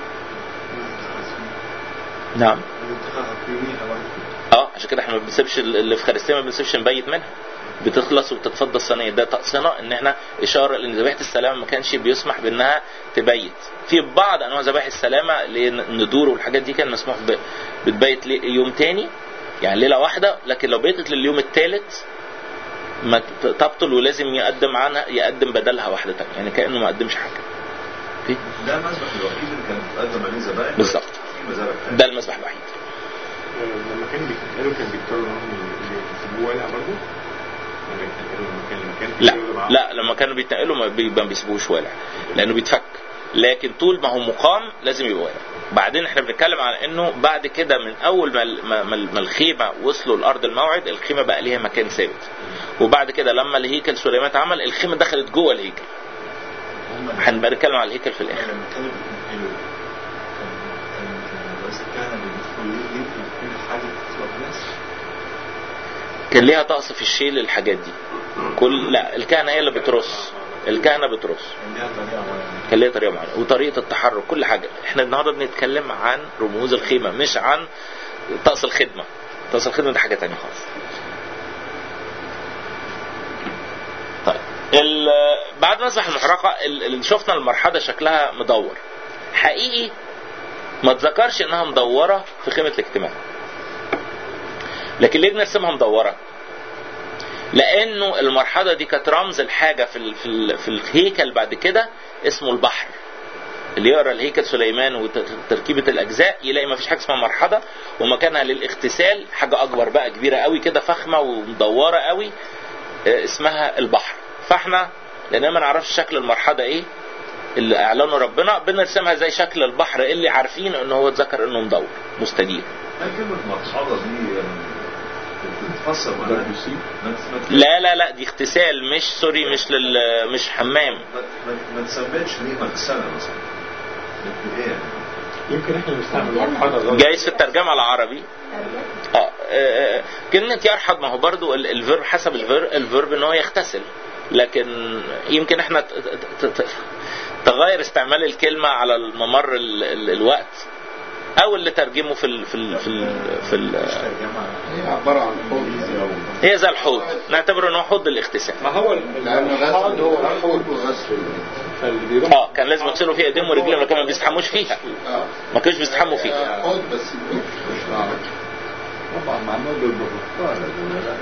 Speaker 1: نعم اه عشان كده احنا ما بنسيبش ال- الافخارستيه ما بنسيبش نبيت منها بتخلص وبتتفضى الصينيه ده طقسنا ان احنا اشاره لان ذبيحه السلامه ما كانش بيسمح بانها تبيت في بعض انواع ذبائح السلامه الندور والحاجات دي كان مسموح ب- بتبيت لي- يوم تاني يعني ليله واحده لكن لو بيتت لليوم الثالث ما ت- تبطل ولازم يقدم عنها يقدم بدلها واحده تانية يعني كانه ما قدمش حاجه أوكي؟
Speaker 2: ده المسبح الوحيد اللي كان بتقدم عليه ذبائح
Speaker 1: بالظبط.
Speaker 2: في مذابح تانية.
Speaker 1: ده المسبح الوحيد
Speaker 4: لما كانوا بيتنقلوا كان بيضطروا انهم يسيبوه والع برضه؟ لما يتنقلوا من مكان لمكان
Speaker 1: لا
Speaker 4: يقولوا معاهم؟
Speaker 1: لا لما كانوا بيتنقلوا ما بي- ما بيسيبوهوش والع لانه بيتفك لكن طول ما هو مقام لازم يبقى والع بعدين احنا بنتكلم عن انه بعد كده من اول ما ال- ما- ما ما الخيمه وصلوا لارض الموعد الخيمه بقى ليها مكان ثابت وبعد كده لما الهيكل سليمان اتعمل الخيمه دخلت جوه الهيكل هنبقى نتكلم عن الهيكل في الاخر
Speaker 3: لما كانوا بيتنقلوا كان كان رئيس الكهنة بيدخل يقفل كل حاجة في الناس
Speaker 1: كان ليها طقس في الشيل الحاجات دي كل لا الكهنه هي اللي بترص الكهنه بترص
Speaker 3: كان ليها طريقة معينة
Speaker 1: كان ليها طريقه معينه وطريقه التحرك كل حاجه احنا النهارده بنتكلم عن رموز الخيمه مش عن طقس الخدمه طقس الخدمه ده حاجه تانية خالص طيب ال- بعد مسبح المحرقه ال- اللي شفنا المرحله شكلها مدور حقيقي ما تذكرش انها مدوره في خيمه الاجتماع لكن ليه بنرسمها مدوره لانه المرحله دي كانت رمز الحاجه في ال- في ال- في الهيكل بعد كده اسمه البحر اللي يقرا الهيكل سليمان وتركيبه الاجزاء يلاقي ما فيش حاجه اسمها مرحله ومكانها للاغتسال حاجه اكبر بقى كبيره قوي كده فخمه ومدوره قوي آه، اسمها البحر فاحنا لان ما نعرفش شكل المرحله ايه اللي اعلنه ربنا بنرسمها زي شكل البحر اللي عارفين ان هو اتذكر انه مدور مستدير
Speaker 2: هل كلمة مرحاضة دي بتتفسر معناها ما ما-
Speaker 1: لا لا لا دي اغتسال مش سوري مش لل مش حمام
Speaker 2: ما- ما- ما تسميتش ليه مغسلة مثلا لكن ايه يعني؟
Speaker 4: يمكن احنا بنستعمل مرحله غلط
Speaker 1: جايز في الترجمه العربي اه آه، كلمة يرحض ما هو برضو ال- الفيرب حسب الفيرب, الفيرب ان هو يغتسل لكن يمكن احنا ت- ت- ت- تغير استعمال الكلمة على ممر ال- ال- الوقت او اللي ترجمه في ال في ال في ال في ال
Speaker 3: هي عبارة عن حوض
Speaker 1: هي زي الحوض نعتبره انه حوض الاغتسال
Speaker 4: ما هو ال-
Speaker 3: لأنه
Speaker 4: المرحاض
Speaker 3: غسل
Speaker 4: هو
Speaker 3: هو
Speaker 4: الحوض
Speaker 3: حوض وغسل
Speaker 4: فاللي بيروح
Speaker 1: اه كان لازم يغسلوا فيها ايديهم ورجليهم لكن ما بيستحموش فيها
Speaker 3: اه
Speaker 1: ما كانوش بيستحموا فيها
Speaker 3: حوض بس مش معروف طبعا معمول بالبرتقال ولا لا؟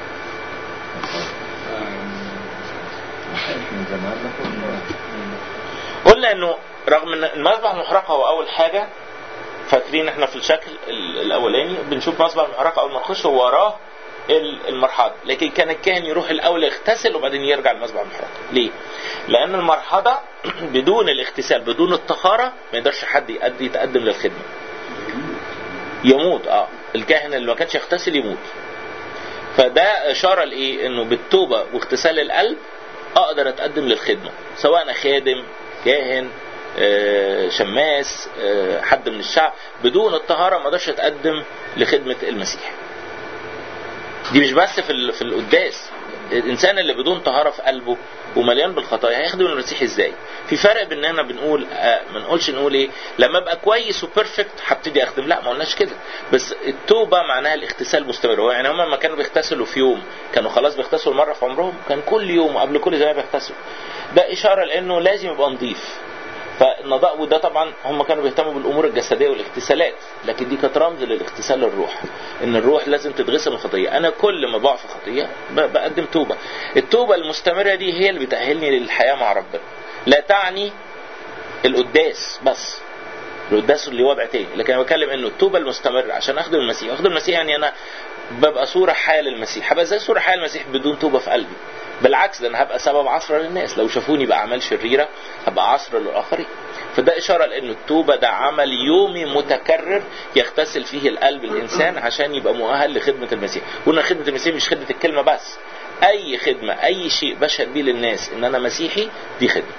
Speaker 3: عايش من زمان لكن
Speaker 1: قلنا انه رغم ان المذبح المحرقه هو اول حاجه فاكرين احنا في الشكل ال- الاولاني بنشوف مذبح المحرقه اول ما نخش وراه ال- المرحاض لكن كان الكاهن يروح الاول يغتسل وبعدين يرجع المذبح المحرقه ليه لان المرحاضه بدون الاغتسال بدون الطهاره ما يقدرش حد يقد- يتقدم للخدمه يموت اه الكاهن اللي ما كانش يغتسل يموت فده اشاره لايه انه بالتوبه واغتسال القلب اقدر اتقدم للخدمه سواء انا خادم كاهن آه، شماس آه، حد من الشعب بدون الطهاره ما اقدرش اتقدم لخدمه المسيح دي مش بس في ال- في القداس الانسان اللي بدون طهاره في قلبه ومليان بالخطايا هيخدم المسيح ازاي في فرق بين اننا بنقول آه ما نقولش نقول ايه لما ابقى كويس وبيرفكت هبتدي اخدم لا ما قلناش كده بس التوبه معناها الاغتسال مستمر هو يعني هم لما كانوا بيغتسلوا في يوم كانوا خلاص بيغتسلوا مره في عمرهم كان كل يوم قبل كل زمان بيغتسلوا ده اشاره لانه لازم يبقى نظيف فالنضاء وده طبعا هم كانوا بيهتموا بالامور الجسديه والاغتسالات لكن دي كانت رمز للاغتسال الروح ان الروح لازم تتغسل من الخطيه انا كل ما بقع في خطيه ب- بقدم توبه التوبه المستمره دي هي اللي بتاهلني للحياه مع ربنا لا تعني القداس بس القداس اللي وضع تاني لكن انا بتكلم انه التوبه المستمره عشان اخدم المسيح اخدم المسيح يعني انا ببقى صوره حيه للمسيح هبقى زي صوره حيه للمسيح بدون توبه في قلبي بالعكس ده انا هبقى سبب عثره للناس لو شافوني باعمال شريره هبقى عثره للاخرين فده اشاره لان التوبه ده عمل يومي متكرر يغتسل فيه القلب الانسان عشان يبقى مؤهل لخدمه المسيح وان خدمه المسيح مش خدمه الكلمه بس اي خدمه اي شيء بشهد بيه للناس ان انا مسيحي دي خدمه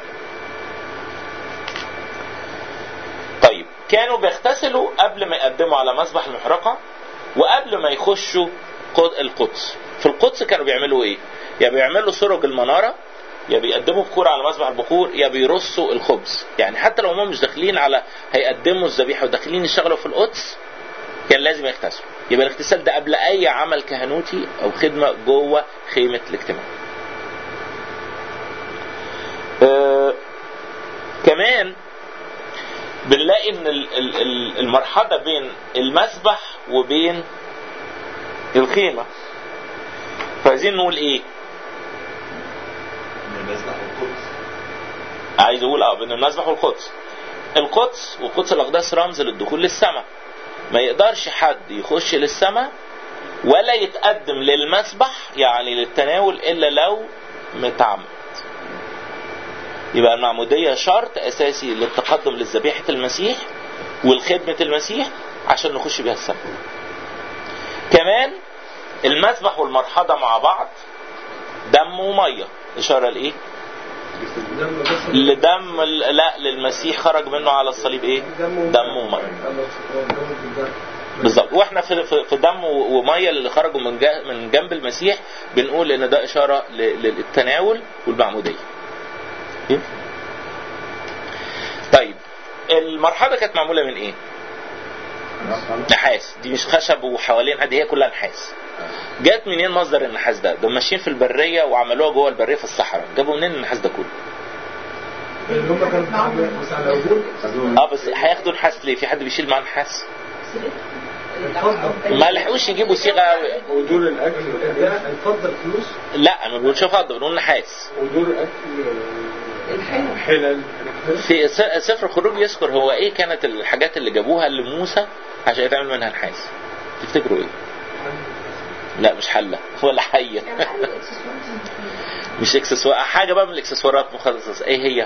Speaker 1: طيب كانوا بيغتسلوا قبل ما يقدموا على مسبح المحرقه وقبل ما يخشوا قد- القدس في القدس كانوا بيعملوا ايه يا بيعملوا سرج المناره يا بيقدموا بخور على مسبح البخور يا بيرصوا الخبز يعني حتى لو هم مش داخلين على هيقدموا الذبيحه وداخلين يشتغلوا في القدس كان لازم يغتسلوا يبقى الاغتسال ده قبل اي عمل كهنوتي او خدمه جوه خيمه الاجتماع آه كمان بنلاقي ان ال- ال- ال- المرحله بين المسبح وبين الخيمه فعايزين نقول ايه
Speaker 2: من المسبح والقدس
Speaker 1: عايز اقول اه بين المسبح والقدس القدس وقدس الاقداس رمز للدخول للسماء ما يقدرش حد يخش للسماء ولا يتقدم للمسبح يعني للتناول الا لو متعمد يبقى المعموديه شرط اساسي للتقدم لذبيحه المسيح والخدمه المسيح عشان نخش بيها السماء كمان المسبح والمرحضه مع بعض دم وميه اشاره لايه
Speaker 5: دم بس
Speaker 1: لدم ال- لا للمسيح خرج منه على الصليب ايه دم وميه بالظبط واحنا في في في دم و- وميه اللي خرجوا من جا- من جنب المسيح بنقول ان ده اشاره ل- للتناول والمعموديه إيه؟ طيب المرحله كانت معموله من ايه نحاس دي مش خشب وحوالين دي هي كلها نحاس جت منين مصدر النحاس ده دول ماشيين في البريه وعملوها جوه البريه في الصحراء جابوا منين النحاس ده كله
Speaker 5: اللي هم كانوا بتاع بتاع العبور
Speaker 1: اه بس هياخدوا نحاس ليه في حد بيشيل معاه نحاس
Speaker 5: الفضة
Speaker 1: ما لحقوش يجيبوا صيغه قوي
Speaker 4: ودور الاكل
Speaker 5: ده الفضة الفلوس
Speaker 1: لا ما بنقولش فضه بنقول نحاس
Speaker 4: ودور اكل حلل
Speaker 1: في س- سفر الخروج يذكر هو ايه كانت الحاجات اللي جابوها لموسى عشان يتعمل منها نحاس تفتكروا ايه لا مش حله ولا حيه مش اكسسوار حاجه بقى من الاكسسوارات مخصصه ايه هي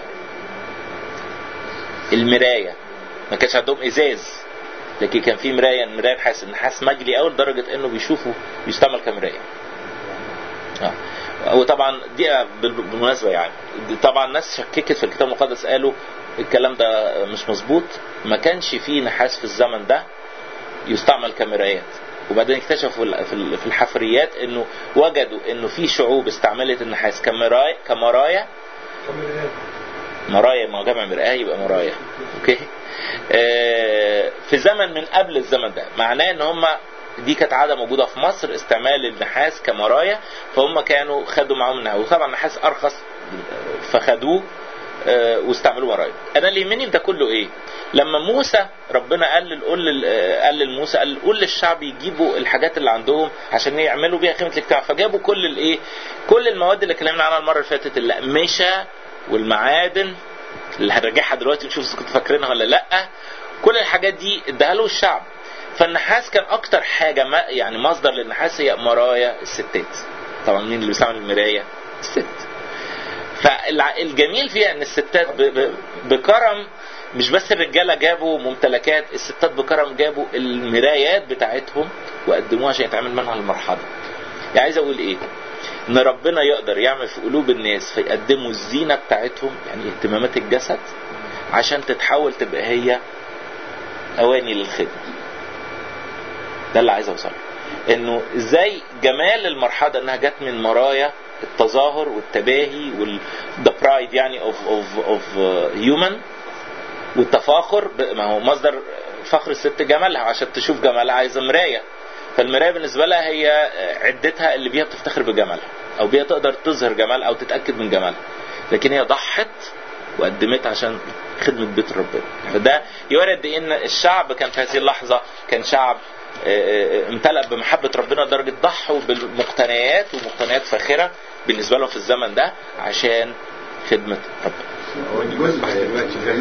Speaker 1: المرايه ما كانش عندهم ازاز لكن كان في مرايه المرايه نحاس النحاس مجلي قوي لدرجه انه بيشوفوا بيستعمل كمرايه اه وطبعا دي بال- بالمناسبه يعني دي طبعا ناس شككت في الكتاب المقدس قالوا الكلام ده مش مظبوط ما كانش فيه نحاس في الزمن ده يستعمل كمرايات وبعدين اكتشفوا ال- في ال- في الحفريات انه وجدوا انه في شعوب استعملت النحاس كمرايا كمرايا
Speaker 5: كاميرات
Speaker 1: مرايا ما هو جمع مرآة يبقى مرايا اوكي آه، في زمن من قبل الزمن ده معناه ان هم دي كانت عاده موجوده في مصر استعمال النحاس كمرايا فهم كانوا خدوا معاهم النحاس وطبعا النحاس ارخص فخدوه آه، واستعملوه مرايا انا اللي يهمني في ده كله ايه لما موسى ربنا قال لل- قول لل- آه، قال لموسى قال قول للشعب يجيبوا الحاجات اللي عندهم عشان يعملوا بيها خيمه الاجتماع فجابوا كل الايه كل المواد اللي اتكلمنا عنها المره اللي فاتت الاقمشه والمعادن اللي هنرجعها دلوقتي نشوف إذا كنتوا فاكرينها ولا لا كل الحاجات دي اداها له الشعب فالنحاس كان اكتر حاجه ما يعني مصدر للنحاس هي مرايا الستات طبعا مين اللي بيستعمل المرايه الست فالجميل فيها ان الستات ب- ب- بكرم مش بس الرجاله جابوا ممتلكات الستات بكرم جابوا المرايات بتاعتهم وقدموها عشان يتعمل منها المرحله يعني عايز اقول ايه ان ربنا يقدر يعمل في قلوب الناس فيقدموا الزينه بتاعتهم يعني اهتمامات الجسد عشان تتحول تبقى هي اواني للخدمه ده اللي عايز اوصله انه ازاي جمال المرحله انها جت من مرايا التظاهر والتباهي وال the pride يعني of of of uh, human والتفاخر ب- ما هو مصدر فخر الست جمالها عشان تشوف جمالها عايزه مرايه فالمرايه بالنسبه لها هي عدتها اللي بيها بتفتخر بجمالها او بيها تقدر تظهر جمالها او تتاكد من جمالها لكن هي ضحت وقدمت عشان خدمة بيت ربنا فده يورد ان الشعب كان في هذه اللحظة كان شعب آه، آه، امتلأ بمحبة ربنا لدرجة ضحوا بالمقتنيات ومقتنيات فاخرة بالنسبة لهم في الزمن ده عشان خدمة ربنا
Speaker 3: هو المذبح دلوقتي ده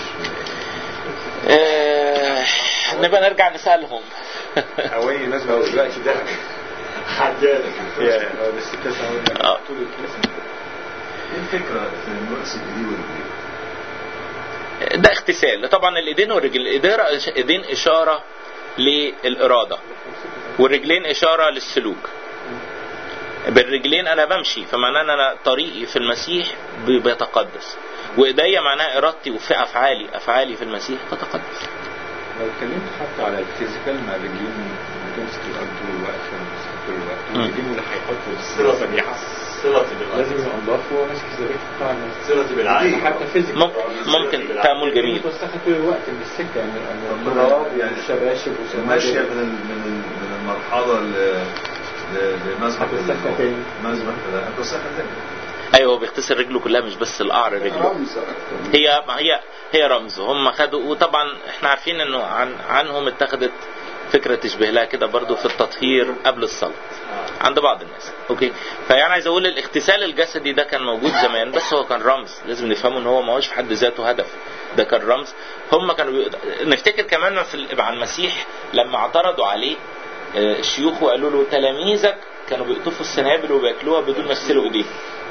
Speaker 1: آه، نبقى نرجع نسألهم
Speaker 4: اواني المذبح دلوقتي ده
Speaker 2: حجالك
Speaker 4: يا آه، بس التسعة هو
Speaker 1: آه.
Speaker 4: طول الكنيسة
Speaker 2: ايه الفكره في الورث الجديد والجديد؟
Speaker 1: ده اغتسال طبعا الايدين والرجل الايدين ايدين اشاره للاراده والرجلين اشاره للسلوك بالرجلين انا بمشي فمعناه ان انا طريقي في المسيح بي- بيتقدس وايديا معناها ارادتي وفي افعالي افعالي في المسيح تتقدس
Speaker 3: لو اتكلمت حتى على الفيزيكال مع الرجلين بتمسك الارض طول الوقت بتمسك طول الوقت
Speaker 1: مم.
Speaker 3: والايدين اللي هيحطوا
Speaker 2: صلة
Speaker 3: الذبيحه
Speaker 2: صلتي بالله
Speaker 3: لازم يبقى نضاف وهو ماسك الذبيحه بتاعنا
Speaker 2: صلتي بالعقل
Speaker 3: حتى فيزيكال
Speaker 1: ممكن ممكن تامل جميل
Speaker 3: متوسخه طول الوقت من السكه يعني يعني
Speaker 2: ربنا
Speaker 3: التراب
Speaker 2: يعني
Speaker 3: والشباشب
Speaker 2: ماشيه
Speaker 3: والسماء
Speaker 2: من ال من ال من المرحله ل ل- لمذبح
Speaker 3: هتوسخها
Speaker 2: ال-
Speaker 3: تاني.
Speaker 2: مذبح ده هتوسخها تاني
Speaker 1: ايوه هو بيغتسل رجله كلها مش بس القعر رجله
Speaker 6: رمز أكتر.
Speaker 1: هي ما هي هي رمز هم خدوا وطبعا احنا عارفين انه عن عنهم اتخذت فكره تشبه لها كده برضو في التطهير قبل الصلاه عند بعض الناس اوكي فيعني عايز اقول الاغتسال الجسدي ده كان موجود زمان بس هو كان رمز لازم نفهمه ان هو ما هوش في حد ذاته هدف ده كان رمز هم كانوا بي... نفتكر كمان في ال- مع المسيح لما اعترضوا عليه آه، الشيوخ وقالوا له تلاميذك كانوا بيقطفوا السنابل وبياكلوها بدون ما يغسلوا ايديهم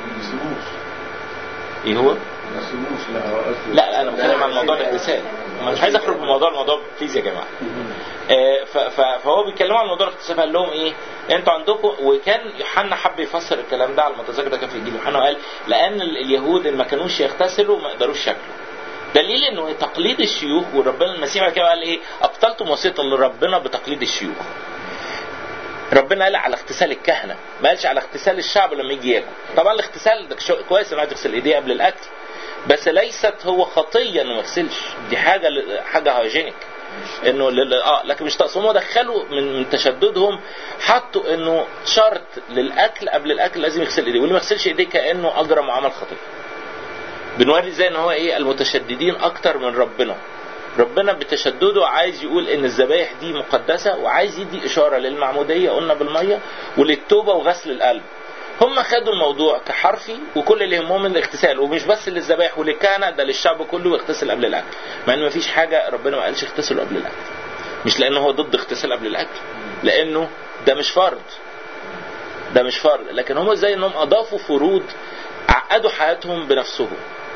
Speaker 1: ايه هو؟
Speaker 3: ما يسموش لا هو قصده
Speaker 1: لا انا بتكلم عن موضوع الاغتسال انا مش عايز اخرج من موضوع الموضوع فيزياء يا جماعه آه، ف- ف- فهو بيتكلموا عن موضوع الاغتسال قال لهم ايه انتوا عندكم وكان يوحنا حب يفسر الكلام ده على المتذكر ده كان في انجيل يوحنا قال لان ال- اليهود اللي ما كانوش يغتسلوا ما يقدروش ياكلوا دليل انه تقليد الشيوخ وربنا المسيح بعد كده قال ايه ابطلتم وصيه لربنا بتقليد الشيوخ ربنا قال على اغتسال الكهنه ما قالش على اغتسال الشعب لما يجي ياكل طبعا الاغتسال ده شو- كويس انه تغسل ايديه قبل الاكل بس ليست هو خطيه انه ما يغسلش دي حاجه حاجه هايجينيك انه لل... اه لكن مش تقصد هم دخلوا من من تشددهم حطوا انه شرط للاكل قبل الاكل لازم يغسل ايديه واللي ما يغسلش ايديه كانه اجرى معامل خطيه بنوري ازاي ان هو ايه المتشددين اكتر من ربنا ربنا بتشدده عايز يقول ان الذبايح دي مقدسه وعايز يدي اشاره للمعموديه قلنا بالميه وللتوبه وغسل القلب هم خدوا الموضوع كحرفي وكل اللي يهمهم الاغتسال ومش بس للذبائح وللكهنه ده للشعب كله يغتسل قبل الاكل مع ان مفيش حاجه ربنا ما قالش اغتسلوا قبل الاكل مش لانه هو ضد اغتسال قبل الاكل لانه ده مش فرض ده مش فرض لكن هم ازاي انهم اضافوا فروض عقدوا حياتهم بنفسهم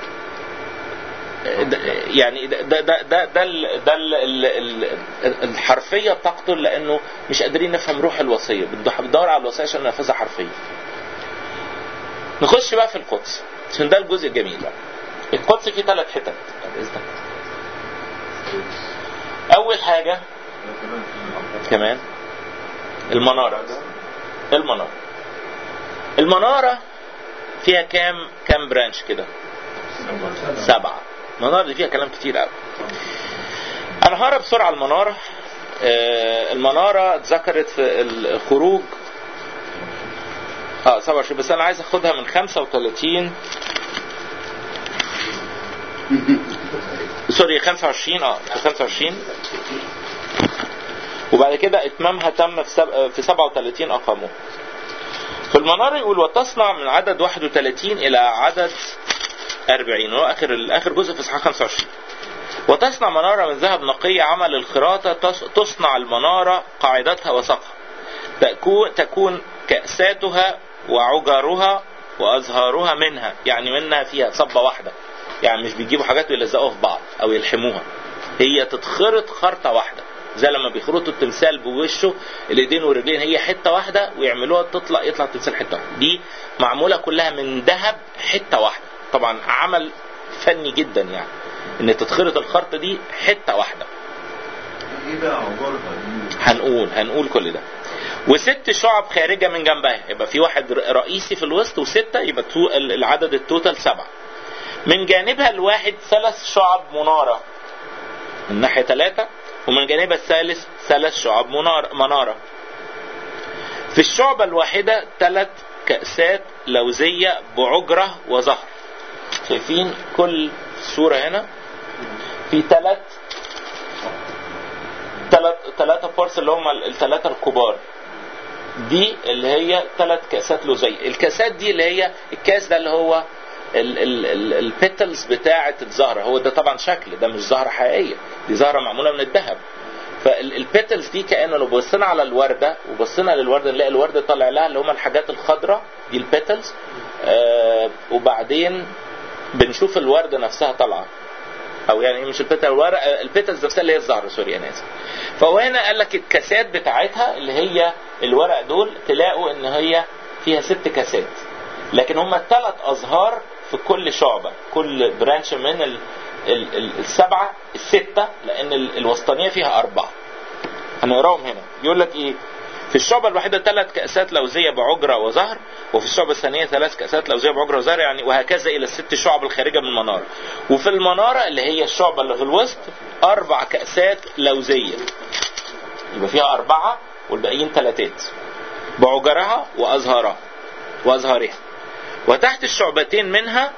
Speaker 1: ده- يعني ده ده ده ده, ده, ال- ده ال- ال- ال- الحرفيه تقتل لانه مش قادرين نفهم روح الوصيه بندور بندور على الوصيه عشان ننفذها حرفيا نخش بقى في القدس عشان ده الجزء الجميل بقى القدس فيه ثلاث حتت بعد إذنك. اول حاجه
Speaker 2: ده كمان
Speaker 1: كمان المناره المناره المناره فيها كام كام برانش كده سبعة المنارة دي فيها كلام كتير قوي انا هقرا بسرعة المنارة آه، المنارة اتذكرت في الخروج اه 27 بس انا عايز اخدها من 35 سوري 25 اه في 25 وبعد كده اتمامها تم في سب- في 37 اقاموه في المنارة يقول وتصنع من عدد 31 الى عدد 40 هو اخر اخر جزء في اصحاح 25 وتصنع منارة من ذهب نقي عمل الخراطة تص- تصنع المنارة قاعدتها وسقها تكون تكون كأساتها وعجرها وأزهارها منها يعني منها فيها صبة واحدة يعني مش بيجيبوا حاجات ويلزقوها في بعض أو يلحموها هي تتخرط خرطة واحدة زي لما بيخرطوا التمثال بوشه الايدين والرجلين هي حته واحده ويعملوها تطلع يطلع التمثال حته واحده دي معموله كلها من ذهب حته واحده طبعا عمل فني جدا يعني ان تتخرط الخرطه دي حته واحده
Speaker 2: ايه بقى عبارها دي؟
Speaker 1: هنقول هنقول كل ده وست شعب خارجه من جنبها يبقى في واحد ر- رئيسي في الوسط وسته يبقى تو- ال- العدد التوتال سبعه من جانبها الواحد ثلاث شعب مناره من ناحيه ثلاثه ومن جانبها الثالث ثلاث شعب منار مناره في الشعبة الواحدة ثلاث كأسات لوزية بعجرة وزهر شايفين كل صورة هنا في ثلاث ثلاث ثلاثة بارس اللي هم الثلاثة الكبار دي اللي هي ثلاث كاسات لوزية الكاسات دي اللي هي الكاس ده اللي هو البيتلز بتاعة الزهرة هو ده طبعا شكل ده مش زهرة حقيقية دي زهرة معمولة من الذهب فالبيتلز دي كأنه لو بصينا على الوردة وبصينا للوردة نلاقي الوردة طالع لها اللي هم الحاجات الخضراء دي البيتلز آه وبعدين بنشوف الوردة نفسها طالعة او يعني مش البيتل الورق البيتلز نفسها اللي هي الزهر سوري انا اسف فهو هنا قال لك الكاسات بتاعتها اللي هي الورق دول تلاقوا ان هي فيها ست كاسات لكن هم ثلاث ازهار في كل شعبة كل برانش من ال ال ال السبعة الستة لان ال الوسطانية فيها اربعة هنقراهم هنا يقول لك ايه في الشعبة الواحدة ثلاث كأسات لوزية بعجرة وزهر وفي الشعبة الثانية ثلاث كأسات لوزية بعجرة وزهر يعني وهكذا إلى الست شعب الخارجة من المنارة وفي المنارة اللي هي الشعبة اللي في الوسط أربع كأسات لوزية يبقى فيها أربعة والباقيين ثلاثات بعجرها وأزهارها وأزهارها وتحت الشعبتين منها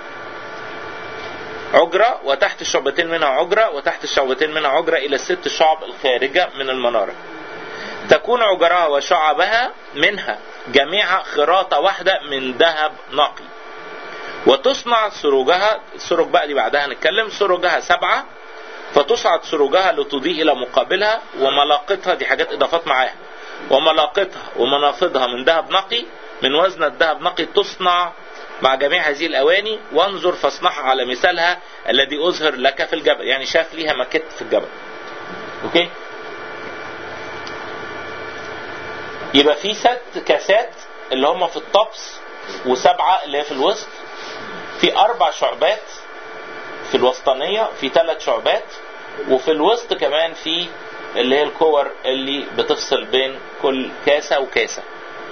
Speaker 1: عجرة وتحت الشعبتين منها عجرة وتحت الشعبتين منها عجرة إلى الست شعب الخارجة من المنارة تكون عجرها وشعبها منها جميع خراطة واحدة من ذهب نقي وتصنع سروجها السروج بقى دي بعدها نتكلم سروجها سبعة فتصعد سروجها لتضيء إلى مقابلها وملاقتها دي حاجات إضافات معاها وملاقتها ومنافضها من ذهب نقي من وزن الذهب نقي تصنع مع جميع هذه الأواني وانظر فاصنعها على مثالها الذي أظهر لك في الجبل يعني شاف ليها مكت في الجبل أوكي يبقى في ست كاسات اللي هم في الطبس وسبعة اللي هي في الوسط في أربع شعبات في الوسطانية في ثلاث شعبات وفي الوسط كمان في اللي هي الكور اللي بتفصل بين كل كاسة وكاسة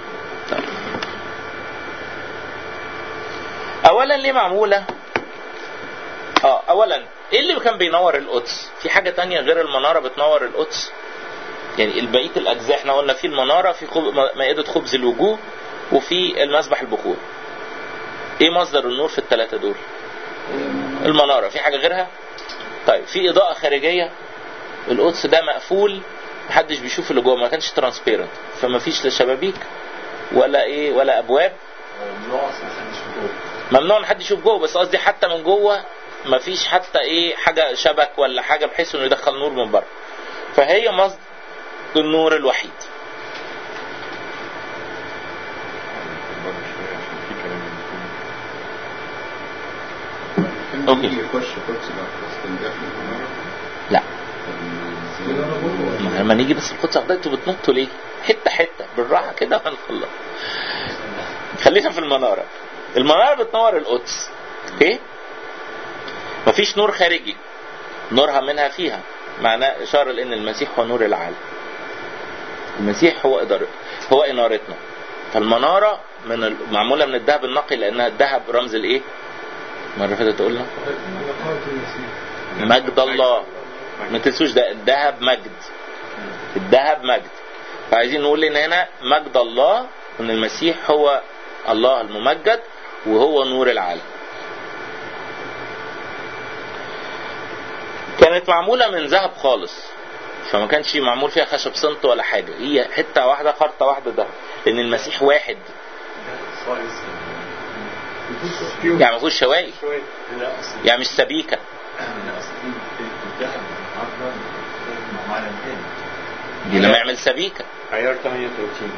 Speaker 1: أولا ليه معمولة؟ اه أولا إيه اللي كان بينور القدس؟ في حاجة تانية غير المنارة بتنور القدس؟ يعني بقيه الاجزاء احنا قلنا في المناره في خب... مائده خبز الوجوه وفي المسبح البخور ايه مصدر النور في الثلاثه دول المناره في حاجه غيرها طيب في اضاءه خارجيه القدس ده مقفول محدش بيشوف اللي جوه ما كانش ترانسبيرنت فما فيش لا شبابيك ولا ايه ولا ابواب ممنوع ان حد يشوف جوه بس قصدي حتى من جوه ما فيش حتى ايه حاجه شبك ولا حاجه بحيث انه يدخل نور من بره فهي مصدر النور الوحيد اوكي
Speaker 3: يخش قدس الاقداس
Speaker 1: لا ما لما نيجي بس القدس الاقداس انتوا بتنطوا ليه؟ حته حته بالراحه كده وهنخلص خلينا في المناره المناره بتنور القدس اوكي مفيش نور خارجي نورها منها فيها معناه اشاره لان المسيح هو نور العالم المسيح هو إدارة هو إنارتنا فالمنارة من ال... معمولة من الذهب النقي لأنها الذهب رمز الإيه؟ مرة فاتت قلنا مجد الله ما تنسوش ده الذهب مجد الذهب مجد فعايزين نقول ان هنا مجد الله ان المسيح هو الله الممجد وهو نور العالم كانت معمولة من ذهب خالص فما كانش معمول فيها خشب صنط ولا حاجة هي حتة واحدة خرطة واحدة ذهب لأن المسيح واحد يعني ما فيهوش شوايب يعني مش سبيكة دي لما يعمل سبيكة
Speaker 4: عيار 38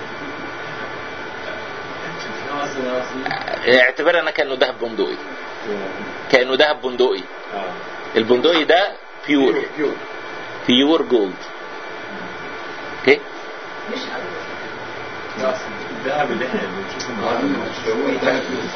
Speaker 1: اعتبرها انا كانه ذهب بندقي كانه ذهب بندقي
Speaker 4: اه
Speaker 1: البندقي ده بيور
Speaker 4: بيور
Speaker 1: بيور جولد اوكي
Speaker 2: الذهب اللي احنا بنشوفه النهارده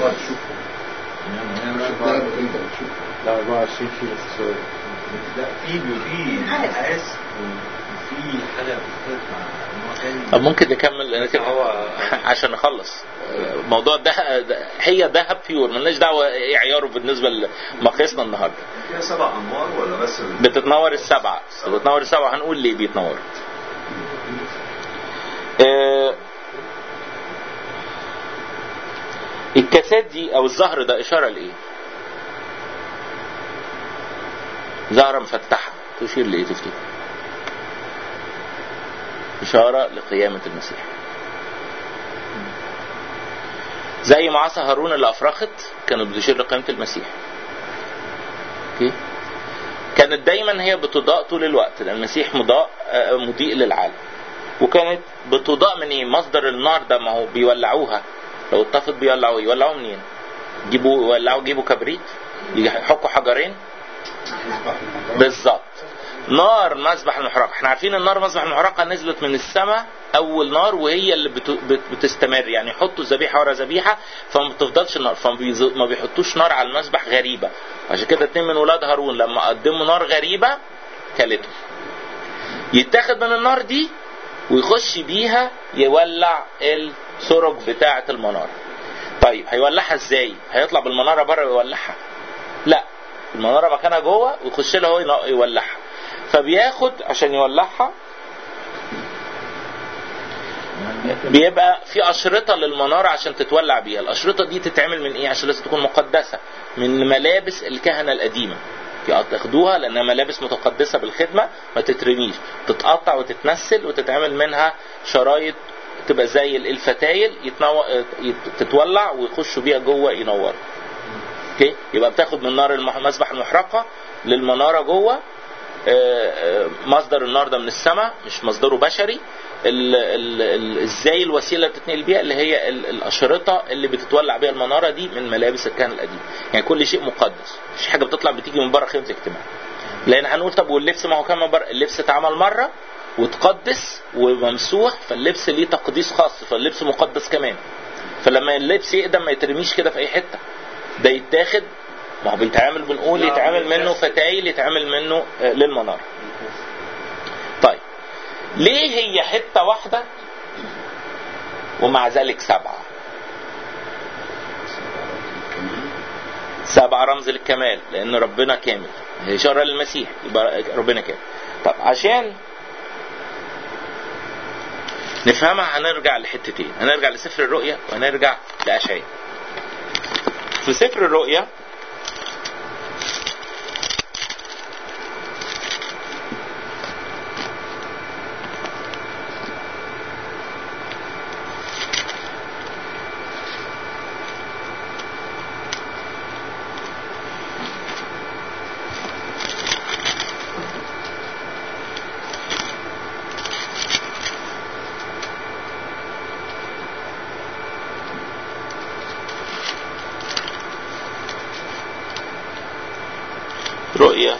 Speaker 4: لا 24 في بس شوية
Speaker 2: لا في في نحاس وفي حاجه بتختلف مع انواع تاني
Speaker 1: طب ممكن نكمل لأن كده
Speaker 4: هو
Speaker 1: عشان نخلص موضوع ده ده- هي ذهب بيور ملناش دعوه ايه عياره بالنسبه لمقياسنا النهارده
Speaker 2: فيها سبع انوار ولا بس ال-
Speaker 1: بتتنور السبعه بتتنور السبعه هنقول ليه بيتنور آه، الكاسات دي او الزهر ده اشاره لايه زهرة مفتحة تشير لإيه تفتكر؟ إشارة لقيامة المسيح زي ما عصا هارون اللي أفرخت كانت بتشير لقيامة المسيح اوكي كانت دايما هي بتضاء طول الوقت لان المسيح مضاء آه، مضيء للعالم وكانت بتضاء من ايه مصدر النار ده ما هو بيولعوها لو اتطفت بيولعوها يولعوها منين يجيبوا يولعوا يجيبوا كبريت يحكوا حجرين بالظبط نار مسبح المحرقة احنا عارفين النار مسبح المحرقة نزلت من السماء اول نار وهي اللي بت- بت- بتستمر يعني يحطوا ذبيحة ورا ذبيحة فما بتفضلش النار فما بيحطوش نار على المسبح غريبة عشان كده اتنين من ولاد هارون لما قدموا نار غريبة كلته يتاخد من النار دي ويخش بيها يولع السرج بتاعة المنارة طيب هيولعها ازاي هيطلع بالمنارة بره ويولعها لا المنارة مكانها جوه ويخش لها هو ينق- يولعها فبياخد عشان يولعها بيبقى في أشرطة للمنارة عشان تتولع بيها الأشرطة دي تتعمل من إيه عشان لازم تكون مقدسة من ملابس الكهنة القديمة تاخدوها لأنها ملابس متقدسة بالخدمة ما تترميش تتقطع وتتنسل وتتعمل منها شرايط تبقى زي الفتايل يتنو... يت- تتولع ويخشوا بيها جوه ينوروا اوكي يبقى بتاخد من نار المح- المسبح المحرقة للمنارة جوه آه، آه، مصدر النار ده من السماء مش مصدره بشري ال- ال- ال- ازاي الوسيله اللي بتتنقل بيها اللي هي ال- الاشرطه اللي بتتولع بيها المناره دي من ملابس الكهنه القديم يعني كل شيء مقدس مفيش حاجه بتطلع بتيجي من بره خيمه الاجتماع لان هنقول طب واللبس ما هو كان من بره اللبس اتعمل مره وتقدس وممسوح فاللبس ليه تقديس خاص فاللبس مقدس كمان فلما اللبس يقدم ما يترميش كده في اي حته ده يتاخد ما هو بيتعمل بنقول يتعمل منه فتايل يتعمل منه آه، للمناره طيب ليه هي حته واحده ومع ذلك سبعه سبعه رمز للكمال لان ربنا كامل هي اشاره للمسيح يبقى ربنا كامل طب عشان نفهمها هنرجع لحتتين هنرجع لسفر الرؤيا وهنرجع لاشعياء في سفر الرؤيا رؤيا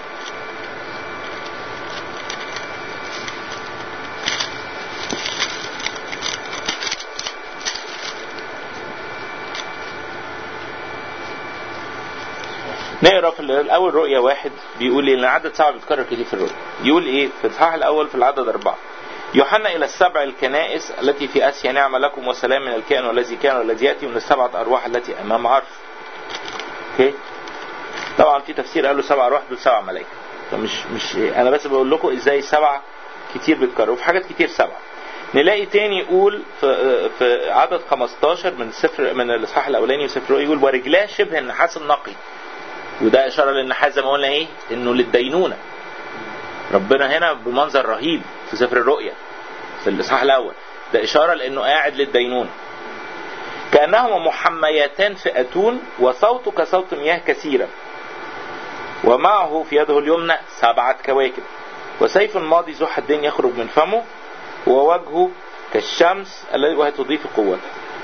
Speaker 1: نقرا في الاول رؤيا واحد بيقول ان عدد سبعه بيتكرر كتير في الرؤيا يقول ايه في الاصحاح الاول في العدد اربعه يوحنا الى السبع الكنائس التي في اسيا نعم لكم وسلام من الكائن والذي كان والذي ياتي من السبعه ارواح التي امام عرش اوكي طبعا في تفسير قالوا سبع ارواح دول سبع ملائكه فمش مش انا بس بقول لكم ازاي سبعه كتير بيتكرروا وفي حاجات كتير سبعه نلاقي تاني يقول في في عدد 15 من السفر من الاصحاح الاولاني من سفر الرؤيا يقول ورجلاه شبه النحاس النقي وده اشاره للنحاس زي ما قلنا ايه انه للدينونه ربنا هنا بمنظر رهيب في سفر الرؤيا في الاصحاح الاول ده اشاره لانه قاعد للدينونه كانهما محميتان في اتون وصوته كصوت مياه كثيره ومعه في يده اليمنى سبعه كواكب وسيف ماضي ذو حدين يخرج من فمه ووجهه كالشمس الذي وهي تضيف قوته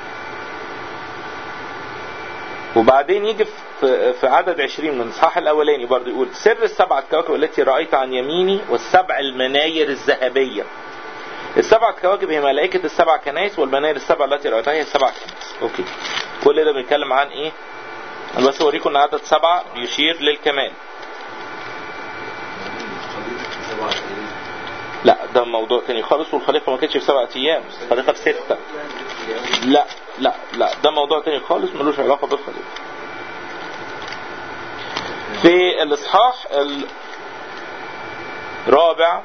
Speaker 1: وبعدين يجي في في عدد 20 من الاصحاح الاولاني برضه يقول سر السبعه كواكب التي رايت عن يميني والسبع المناير الذهبيه السبعة كواكب هي ملائكة السبع كنائس والمناير السبع التي رأيتها هي السبع كنائس. أوكي. كل ده بنتكلم عن إيه؟ أنا بس أوريكم إن عدد سبعة يشير للكمال. لا ده موضوع تاني خالص والخليقة ما كانتش في سبعة أيام، الخليقة في ستة. لا لا لا ده موضوع تاني خالص ملوش علاقة بالخليقة. في الإصحاح الرابع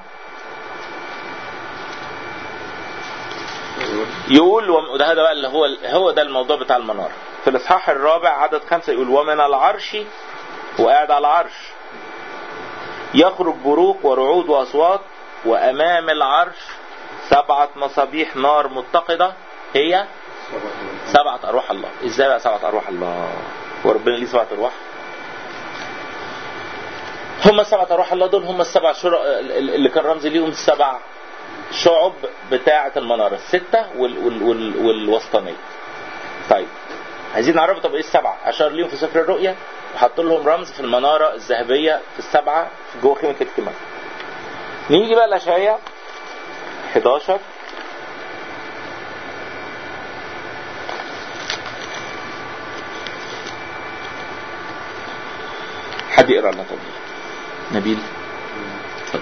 Speaker 1: يقول وده هذا بقى اللي هو هو ده الموضوع بتاع المنارة في الإصحاح الرابع عدد خمسة يقول ومن العرش وقاعد على العرش يخرج بروق ورعود واصوات وامام العرش سبعه مصابيح نار متقده هي سبعه ارواح الله ازاي بقى سبعه ارواح الله وربنا ليه سبعه ارواح هم السبعة أرواح الله دول هم السبع شرع اللي كان رمز ليهم السبع شعب بتاعة المنارة الستة وال وال وال والوسطانية. طيب عايزين نعرف طب ايه السبعة؟ أشار ليهم في سفر الرؤيا وحط لهم رمز في المنارة الذهبية في السبعة في جوه خيمة الاجتماع. نيجي بقى لأشعياء 11 حد يقرا لنا طب نبيل اتفضل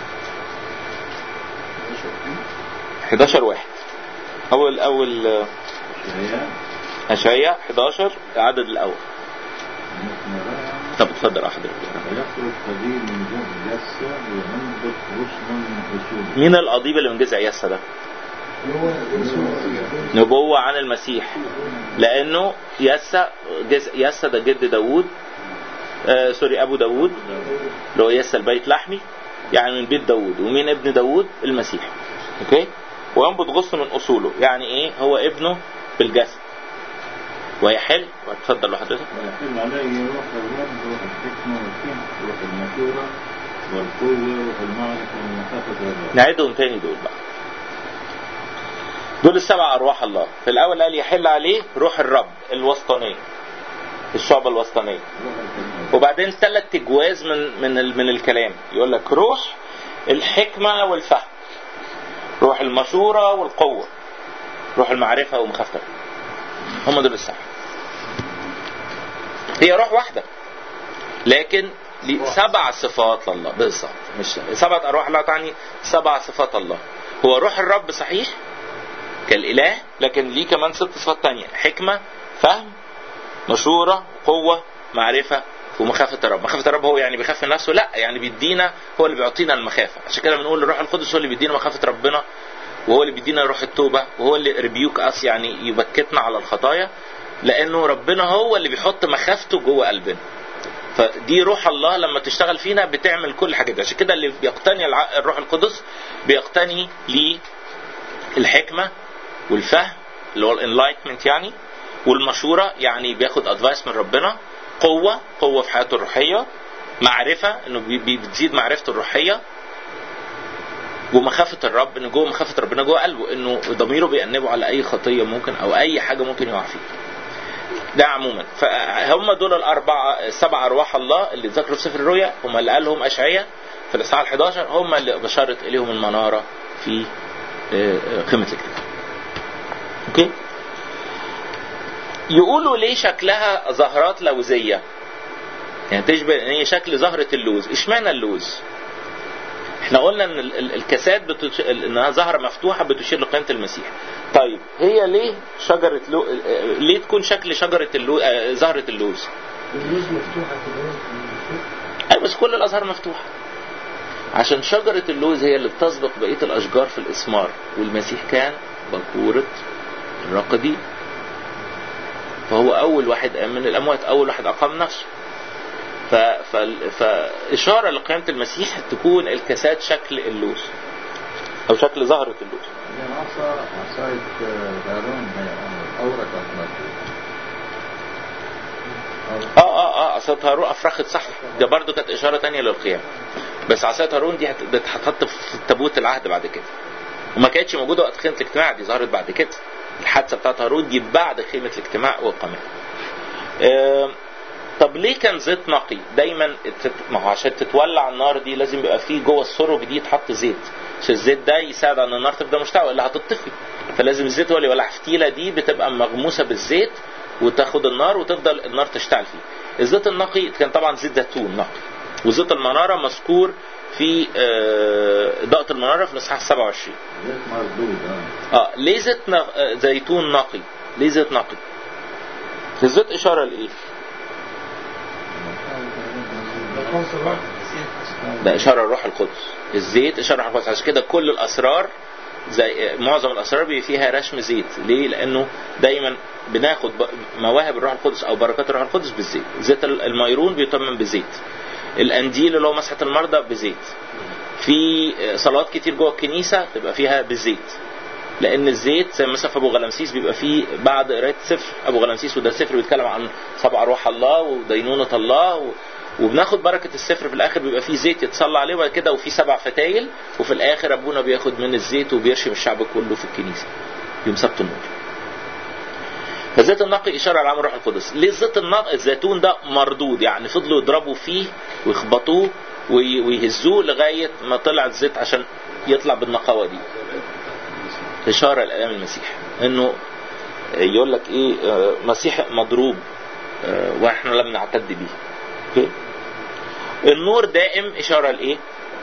Speaker 1: 11 واحد اول اول آه،
Speaker 3: شهية
Speaker 1: اشعياء 11 العدد الاول
Speaker 3: مثمرة
Speaker 1: طب اتفضل يا حضرتك
Speaker 3: ويخرج قديم من جهة يسى وينبت غصنا من أصوله
Speaker 1: مين القضيب اللي من جذع يسا ده؟
Speaker 5: اللي هو اسمه
Speaker 1: نبوة عن المسيح لأنه يسا جزء يسا ده جد داوود آه سوري أبو داوود اللي هو يسا البيت لحمي يعني من بيت داوود ومين ابن داوود المسيح أوكي وينبت غصن من أصوله يعني إيه هو ابنه بالجسد ويحل اتفضل لحضرتك
Speaker 3: ويحل عليه روح الرب روح الحكمة والفهم روح المشورة والقوة روح المعرفة والمخافة والرب
Speaker 1: نعيدهم تاني دول بقى دول السبع أرواح الله في الأول قال يحل عليه روح الرب الوسطانية الشعب الوسطانية
Speaker 3: روح الحكمة
Speaker 1: وبعدين ثلاث تجواز من من ال- من الكلام يقول لك روح الحكمة والفهم روح المشورة والقوة روح المعرفة ومخافة هم دول السبعة هي روح واحدة لكن ليه سبع صفات لله بالظبط مش سبعة أرواح الله تعني سبع صفات الله هو روح الرب صحيح كالإله لكن ليه كمان ست صفات تانية حكمة فهم مشورة قوة معرفة ومخافة الرب مخافة الرب هو يعني بيخاف من نفسه لا يعني بيدينا هو اللي بيعطينا المخافة عشان كده بنقول الروح القدس هو اللي بيدينا مخافة ربنا وهو اللي بيدينا روح التوبة وهو اللي ريبيوك اس يعني يبكتنا على الخطايا لانه ربنا هو اللي بيحط مخافته جوه قلبنا فدي روح الله لما تشتغل فينا بتعمل كل حاجة دي عشان كده اللي بيقتني الع- الروح القدس بيقتني ليه الحكمة والفهم اللي هو الانلايتمنت يعني والمشورة يعني بياخد ادفايس من ربنا قوة قوة في حياته الروحية معرفة انه بي- بي- بتزيد معرفته الروحية ومخافة الرب ان جوه مخافة ربنا جوه قلبه انه ضميره بيأنبه على اي خطية ممكن او اي حاجة ممكن يقع فيها ده عموما فهم دول الاربعه السبع ارواح الله اللي ذكروا في سفر الرؤيا هم اللي قالهم اشعياء في الاصحاح ال 11 هم اللي بشرت اليهم المناره في آه، آه، قمه الاجتماع. اوكي؟ يقولوا ليه شكلها زهرات لوزيه؟ يعني تشبه ان هي شكل زهره اللوز، اشمعنى اللوز؟ احنا قلنا ان ال- ال- الكاسات بتش... انها زهره مفتوحه بتشير لقيمه المسيح. طيب هي ليه شجره لو... ليه تكون شكل شجره اللو... آه، زهره اللوز؟
Speaker 5: اللوز مفتوحة كده من فوق.
Speaker 1: ايوه بس كل الازهار مفتوحه. عشان شجره اللوز هي اللي بتسبق بقيه الاشجار في الاثمار والمسيح كان بكوره الراقدين. فهو اول واحد قام من الاموات، اول واحد اقام نفسه. ف... ف... فإشارة لقيامة المسيح تكون الكاسات شكل اللوز أو شكل زهرة اللوز
Speaker 3: يعني عصا عصاية هارون هي أورق أحمر
Speaker 1: اه اه اه عصاية هارون افرخت صح ده برضو كانت اشاره تانية للقيامه بس عصاية هارون دي هت- بت- هتحط في تابوت العهد بعد كده وما كانتش موجوده وقت خيمه الاجتماع دي ظهرت بعد كده الحادثه بتاعت هارون دي بعد خيمه الاجتماع وقامها آه طب ليه كان زيت نقي دايما تت- ما هو عشان تتولع النار دي لازم يبقى فيه جوه السرج دي يتحط زيت عشان الزيت ده يساعد على ان النار تفضل مشتعله الا هتطفي فلازم الزيت هو اللي يولع فتيله دي بتبقى مغموسه بالزيت وتاخد النار وتفضل النار تشتعل فيه الزيت النقي كان طبعا زيت زيتون نقي وزيت المناره مذكور في آه، ضغط المناره في الاصحاح 27
Speaker 3: زيت مردود اه
Speaker 1: اه ليه زيت نغ... آه، زيتون نقي ليه زيت نقي الزيت اشاره لايه
Speaker 5: ده قوس الرب
Speaker 1: ده اشاره للروح القدس الزيت اشاره للروح القدس عشان كده كل الاسرار زي معظم الاسرار بيبقى فيها رشم زيت ليه لانه دايما بناخد ب- مواهب الروح القدس او بركات الروح القدس بالزيت زيت الميرون بيتمم بالزيت القنديل اللي هو مسحه المرضى بزيت في صلوات كتير جوه الكنيسه بيبقى فيها بالزيت لان الزيت زي مثلا في ابو غلامسيس بيبقى فيه بعد قرايه سفر ابو غلامسيس وده سفر بيتكلم عن سبع ارواح الله ودينونه الله و... وبناخد بركه السفر في الاخر بيبقى فيه زيت يتصلى عليه وبعد كده وفي سبع فتايل وفي الاخر ابونا بياخد من الزيت وبيرشم الشعب كله في الكنيسه يوم سبت النور فزيت النقي اشاره على عمل الروح القدس ليه زيت النقي الزيتون ده مردود يعني فضلوا يضربوا فيه ويخبطوه وي- ويهزوه لغايه ما طلع الزيت عشان يطلع بالنقاوه دي اشاره لالام المسيح انه يقول لك ايه آه، مسيح مضروب آه، واحنا لم نعتد بيه اوكي النور دائم اشاره لايه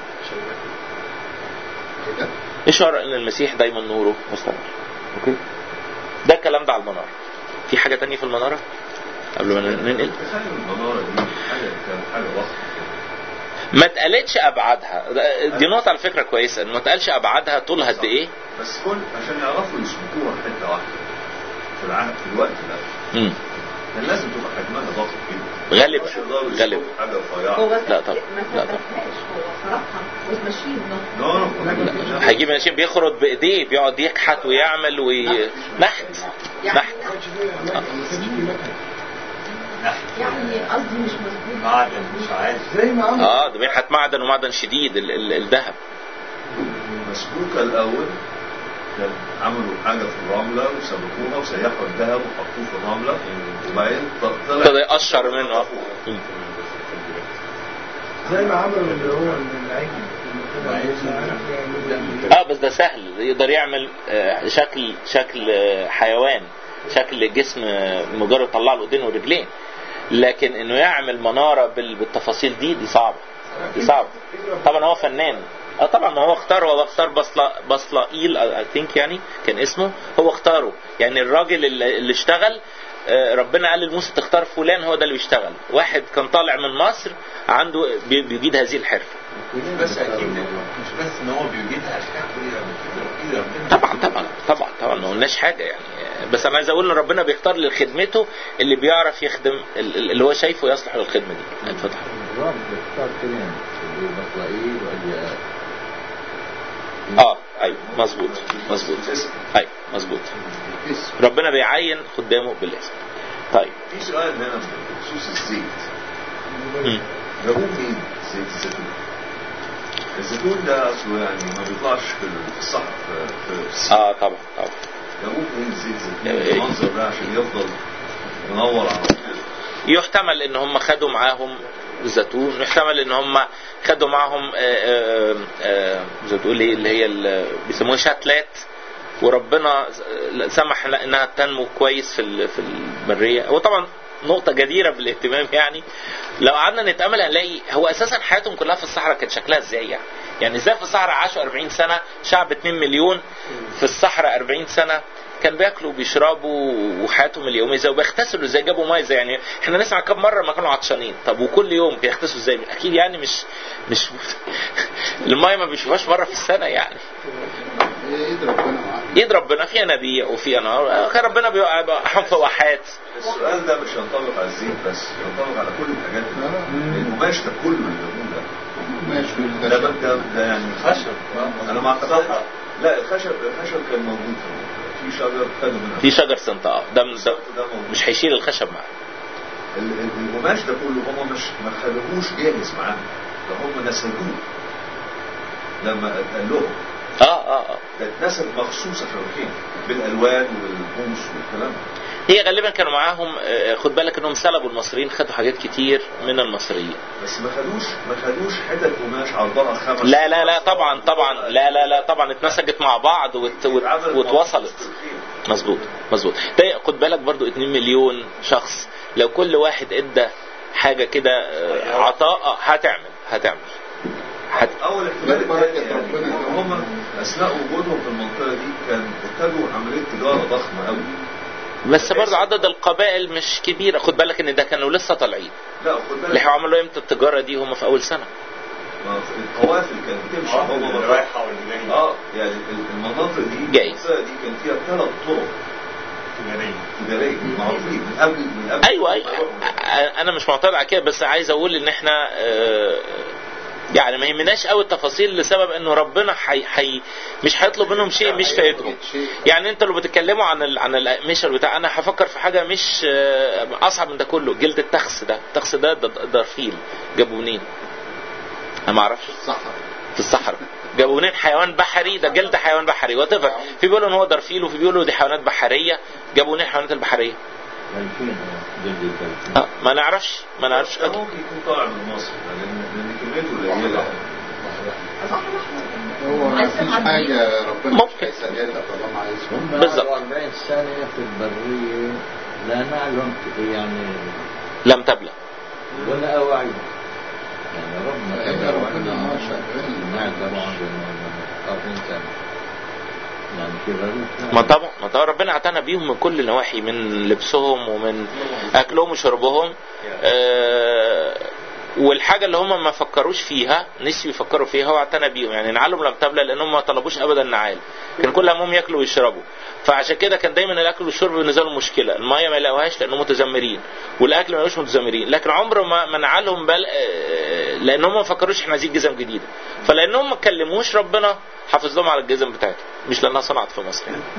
Speaker 3: كده
Speaker 1: اشاره ان المسيح دايما نوره مستمر اوكي ده الكلام ده على المناره في حاجه تانية في المناره قبل ما ننقل
Speaker 2: تخيل المنارة دي حاجة كانت حاجة ضخمة
Speaker 1: ما اتقالتش ابعادها ده- دي نقطه على فكره كويسه انه ما اتقالش ابعادها طولها قد ايه
Speaker 2: بس كل عشان يعرفوا يثبتوها حتة واحدة في العهد في الوقت ده
Speaker 1: مم.
Speaker 2: كان لازم تبقى حجمها ضخم جدا
Speaker 1: غالبا
Speaker 2: مش يقدروا
Speaker 1: غالبا
Speaker 2: يثبتوا حاجة
Speaker 6: هو
Speaker 2: رفيعة
Speaker 1: لا طبعا،
Speaker 6: ما
Speaker 1: لا طبعا.
Speaker 6: ثبتهاش هو صراحة وماشيين
Speaker 2: نار
Speaker 1: لا، هيجيب ماشين بيخرج بايديه بيقعد يكحت ويعمل وي... نحت نحت
Speaker 6: يعني قصدي مش مظبوط
Speaker 7: معدن مش عارف
Speaker 5: زي ما عمل
Speaker 1: اه ده بينحت معدن ومعدن شديد ال- ال- الذهب
Speaker 2: المسبوكة الأول كان عملوا حاجة في الرملة وسبكوها وسيحوا الذهب وحطوه في الرملة وبعدين ط- طلع
Speaker 1: ابتدى يقشر منه آه. مم.
Speaker 5: زي ما عملوا اللي هو العجل
Speaker 1: اه بس ده سهل يقدر يعمل آه، شكل شكل آه، حيوان شكل جسم آه، مجرد طلع له ايدين ورجلين لكن انه يعمل مناره بال- بالتفاصيل دي دي صعبه دي صعبه طبعا هو فنان اه طبعا ما هو اختار هو اختار بصلا بصلائيل اي ثينك يعني كان اسمه هو اختاره يعني الراجل اللي, اللي اشتغل آه، ربنا قال لموسى تختار فلان هو ده اللي بيشتغل واحد كان طالع من مصر عنده بي- بيجيد هذه الحرفه
Speaker 7: بس اكيد مش بس ان هو بيجيبها عشان كده ايد ربنا
Speaker 1: طبعا طبعا طبعا طبعا ما قلناش حاجه يعني بس انا عايز اقول ان ربنا بيختار لخدمته اللي بيعرف يخدم ال- ال- اللي هو شايفه يصلح للخدمه دي اتفضل
Speaker 3: الرب بيختار كلام بطرائيل والياء
Speaker 1: اه ايوه مظبوط مظبوط ايوه مظبوط ربنا بيعين خدامه بالاسم طيب
Speaker 2: في سؤال هنا بخصوص الزيت
Speaker 1: مم.
Speaker 2: جابوه منين زيت الزيتون؟ الزيتون ده اصله يعني ما بيطلعش في ال- في الصحراء في, في السينا
Speaker 1: اه طبعا طبعا
Speaker 2: جابوه منين زيت
Speaker 1: إيه.
Speaker 2: الزيتون المنظر ده عشان يفضل منور على طول
Speaker 1: يحتمل ان هم خدوا معاهم زيتون يحتمل ان هم خدوا معاهم آه، آه، آه، زي ما تقول ايه اللي هي ال- بيسموها شتلات وربنا سمح لها انها تنمو كويس في ال- في البريه وطبعا نقطة جديرة بالاهتمام يعني لو قعدنا نتأمل هنلاقي هو أساسا حياتهم كلها في الصحراء كانت شكلها إزاي يعني؟ يعني إزاي في الصحراء عاشوا 40 سنة شعب 2 مليون في الصحراء 40 سنة كان بياكلوا وبيشربوا وحياتهم اليوميه ازاي وبيغتسلوا ازاي جابوا ميه ازاي يعني احنا نسمع كم مره ما كانوا عطشانين طب وكل يوم بيغتسلوا ازاي اكيد يعني مش مش الميه ما بيشوفهاش مره في السنه يعني
Speaker 3: ايد ربنا معاك
Speaker 1: ايد ربنا فيها نبي وفيها نار كان ربنا بيبقى في واحات
Speaker 2: السؤال ده مش ينطبق على الزيت بس ينطبق على كل الحاجات دي القماش ده كله اللي جابوه ده
Speaker 3: ماشي
Speaker 2: ده بقى- ده, ده يعني
Speaker 7: خشب
Speaker 2: انا ما اعتقد لا الخشب الخشب كان موجود في شجر خدوا منها
Speaker 1: في شجر سنطاء ده, ده
Speaker 2: ده موجود
Speaker 1: مش هيشيل الخشب معاه
Speaker 2: ال- ال- القماش ده كله هم مش ما خدوهوش جاهز معاهم ده هم نسجوه لما قال لهم
Speaker 1: اه اه اه
Speaker 2: ده اتنسج مخصوص عشان الخيم بالالوان والبوص والكلام ده.
Speaker 1: هي غالبا كانوا معاهم آه، خد بالك انهم سلبوا المصريين خدوا حاجات كتير من المصريين
Speaker 2: بس ما خدوش ما خدوش حتت قماش عرضها خمس
Speaker 1: لا لا لا طبعا طبعا لا لا لا طبعا اتنسجت مع بعض وت وت
Speaker 2: اتعمل
Speaker 1: واتوصلت
Speaker 2: مخصوص للخيم.
Speaker 1: مظبوط مظبوط ده خد بالك برضو 2 مليون شخص لو كل واحد ادى حاجه كده آه، عطاء آه، هتعمل هتعمل هت...
Speaker 2: اول احتمال
Speaker 3: بركة
Speaker 2: التاني يعني
Speaker 3: ربنا.
Speaker 2: ان هم اثناء وجودهم في المنطقه دي كان ابتدوا عمليه تجاره ضخمه قوي
Speaker 1: بس برضو عدد القبائل مش كبيره خد بالك ان ده كانوا لسه طالعين
Speaker 2: لا خد
Speaker 1: اللي
Speaker 2: بالك
Speaker 1: عملوا امتى التجاره دي هم في اول سنه
Speaker 2: ما القوافل كانت بتمشي
Speaker 7: اه
Speaker 2: هم
Speaker 7: اللي رايحه واللي جايه
Speaker 2: اه يعني ال- المناطق دي
Speaker 1: جايز.
Speaker 2: المنطقه دي كان فيها ثلاث طرق
Speaker 7: تجاريه
Speaker 2: الجارية معروفين من قبل من قبل
Speaker 1: ايوه ايوه انا مش معترض على كده بس عايز اقول ان احنا آه، يعني ما يهمناش قوي التفاصيل لسبب انه ربنا حي حي مش هيطلب منهم شيء مش فايدهم يعني انت لو بتتكلموا عن ال عن الاقمشه بتاع انا هفكر في حاجه مش آه، اصعب من ده كله جلد التخس ده التخس ده ده- ده درفيل جابوه منين انا ما اعرفش
Speaker 3: صح
Speaker 1: في الصحراء جابوا منين حيوان بحري ده جلد حيوان بحري وات في بيقولوا ان هو درفيل وفي بيقولوا دي حيوانات بحريه جابوا منين الحيوانات البحريه
Speaker 3: دلفين جلد الدلفين
Speaker 1: آه ما نعرفش ما نعرفش
Speaker 2: ده ممكن يكون طالع من مصر لان لان كميته قليله
Speaker 8: هو ما فيش حاجة ربنا
Speaker 1: ممكن.
Speaker 8: مش هيسلمها طالما عايزهم
Speaker 3: هم
Speaker 1: بالظبط.
Speaker 3: 40 سنة في البرية لا نعلم يعني
Speaker 1: لم تبلغ
Speaker 3: ولا أوعي يعني ربنا
Speaker 8: هي
Speaker 3: كبر
Speaker 8: ربنا
Speaker 3: وعنا
Speaker 8: ما شغال.
Speaker 3: ما طبعا 40 سنة يعني في غريب
Speaker 1: ما طبعا ما طبعا ربنا اعتنى بيهم من كل النواحي من لبسهم ومن اكلهم وشربهم آه والحاجه اللي هم ما فكروش فيها نسيوا يفكروا فيها هو اعتنى بيهم يعني نعالهم لم تبلى لانهم ما طلبوش ابدا نعال كان كل همهم ياكلوا ويشربوا فعشان كده كان دايما الاكل والشرب بالنسبه لهم مشكله الميه ما يلاقوهاش لانهم متذمرين والاكل ما يلاقوش متذمرين لكن عمر ما ما نعالهم بل آه، لانهم ما فكروش احنا عايزين جزم جديده فلانهم ما اتكلموش ربنا حافظ لهم على الجزم بتاعتهم مش لانها صنعت في مصر يعني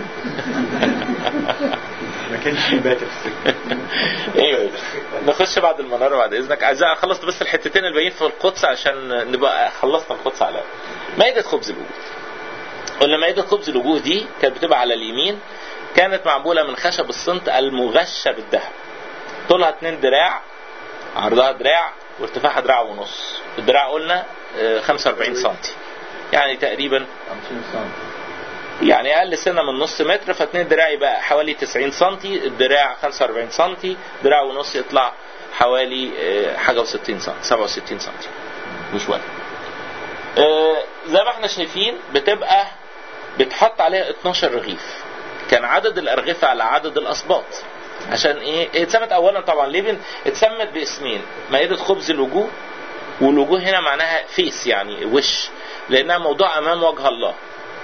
Speaker 4: ما كانش في باتة في السكة
Speaker 1: ايوه نخش بعد المناره بعد اذنك عايز اخلص بس الحتتين الباقيين في القدس عشان نبقى خلصنا القدس على مائده خبز الوجوه قلنا مائده خبز الوجوه دي كانت بتبقى على اليمين كانت معموله من خشب الصمت المغشى بالذهب طولها 2 دراع عرضها دراع وارتفاعها دراع ونص الدراع قلنا آه، 45 سم يعني تقريبا
Speaker 3: 50 سم
Speaker 1: يعني اقل سنه من نص متر فاتنين دراع يبقى حوالي 90 سم الدراع 45 سم دراع ونص يطلع حوالي آه، حاجه و60 سم 67 سم مش واحد آه، زي ما احنا شايفين بتبقى بتحط عليها 12 رغيف كان عدد الارغفه على عدد الاسباط عشان ايه هي اتسمت اولا طبعا ليه بن- اتسمت باسمين مائده خبز الوجوه والوجوه هنا معناها فيس يعني وش لانها موضوع امام وجه الله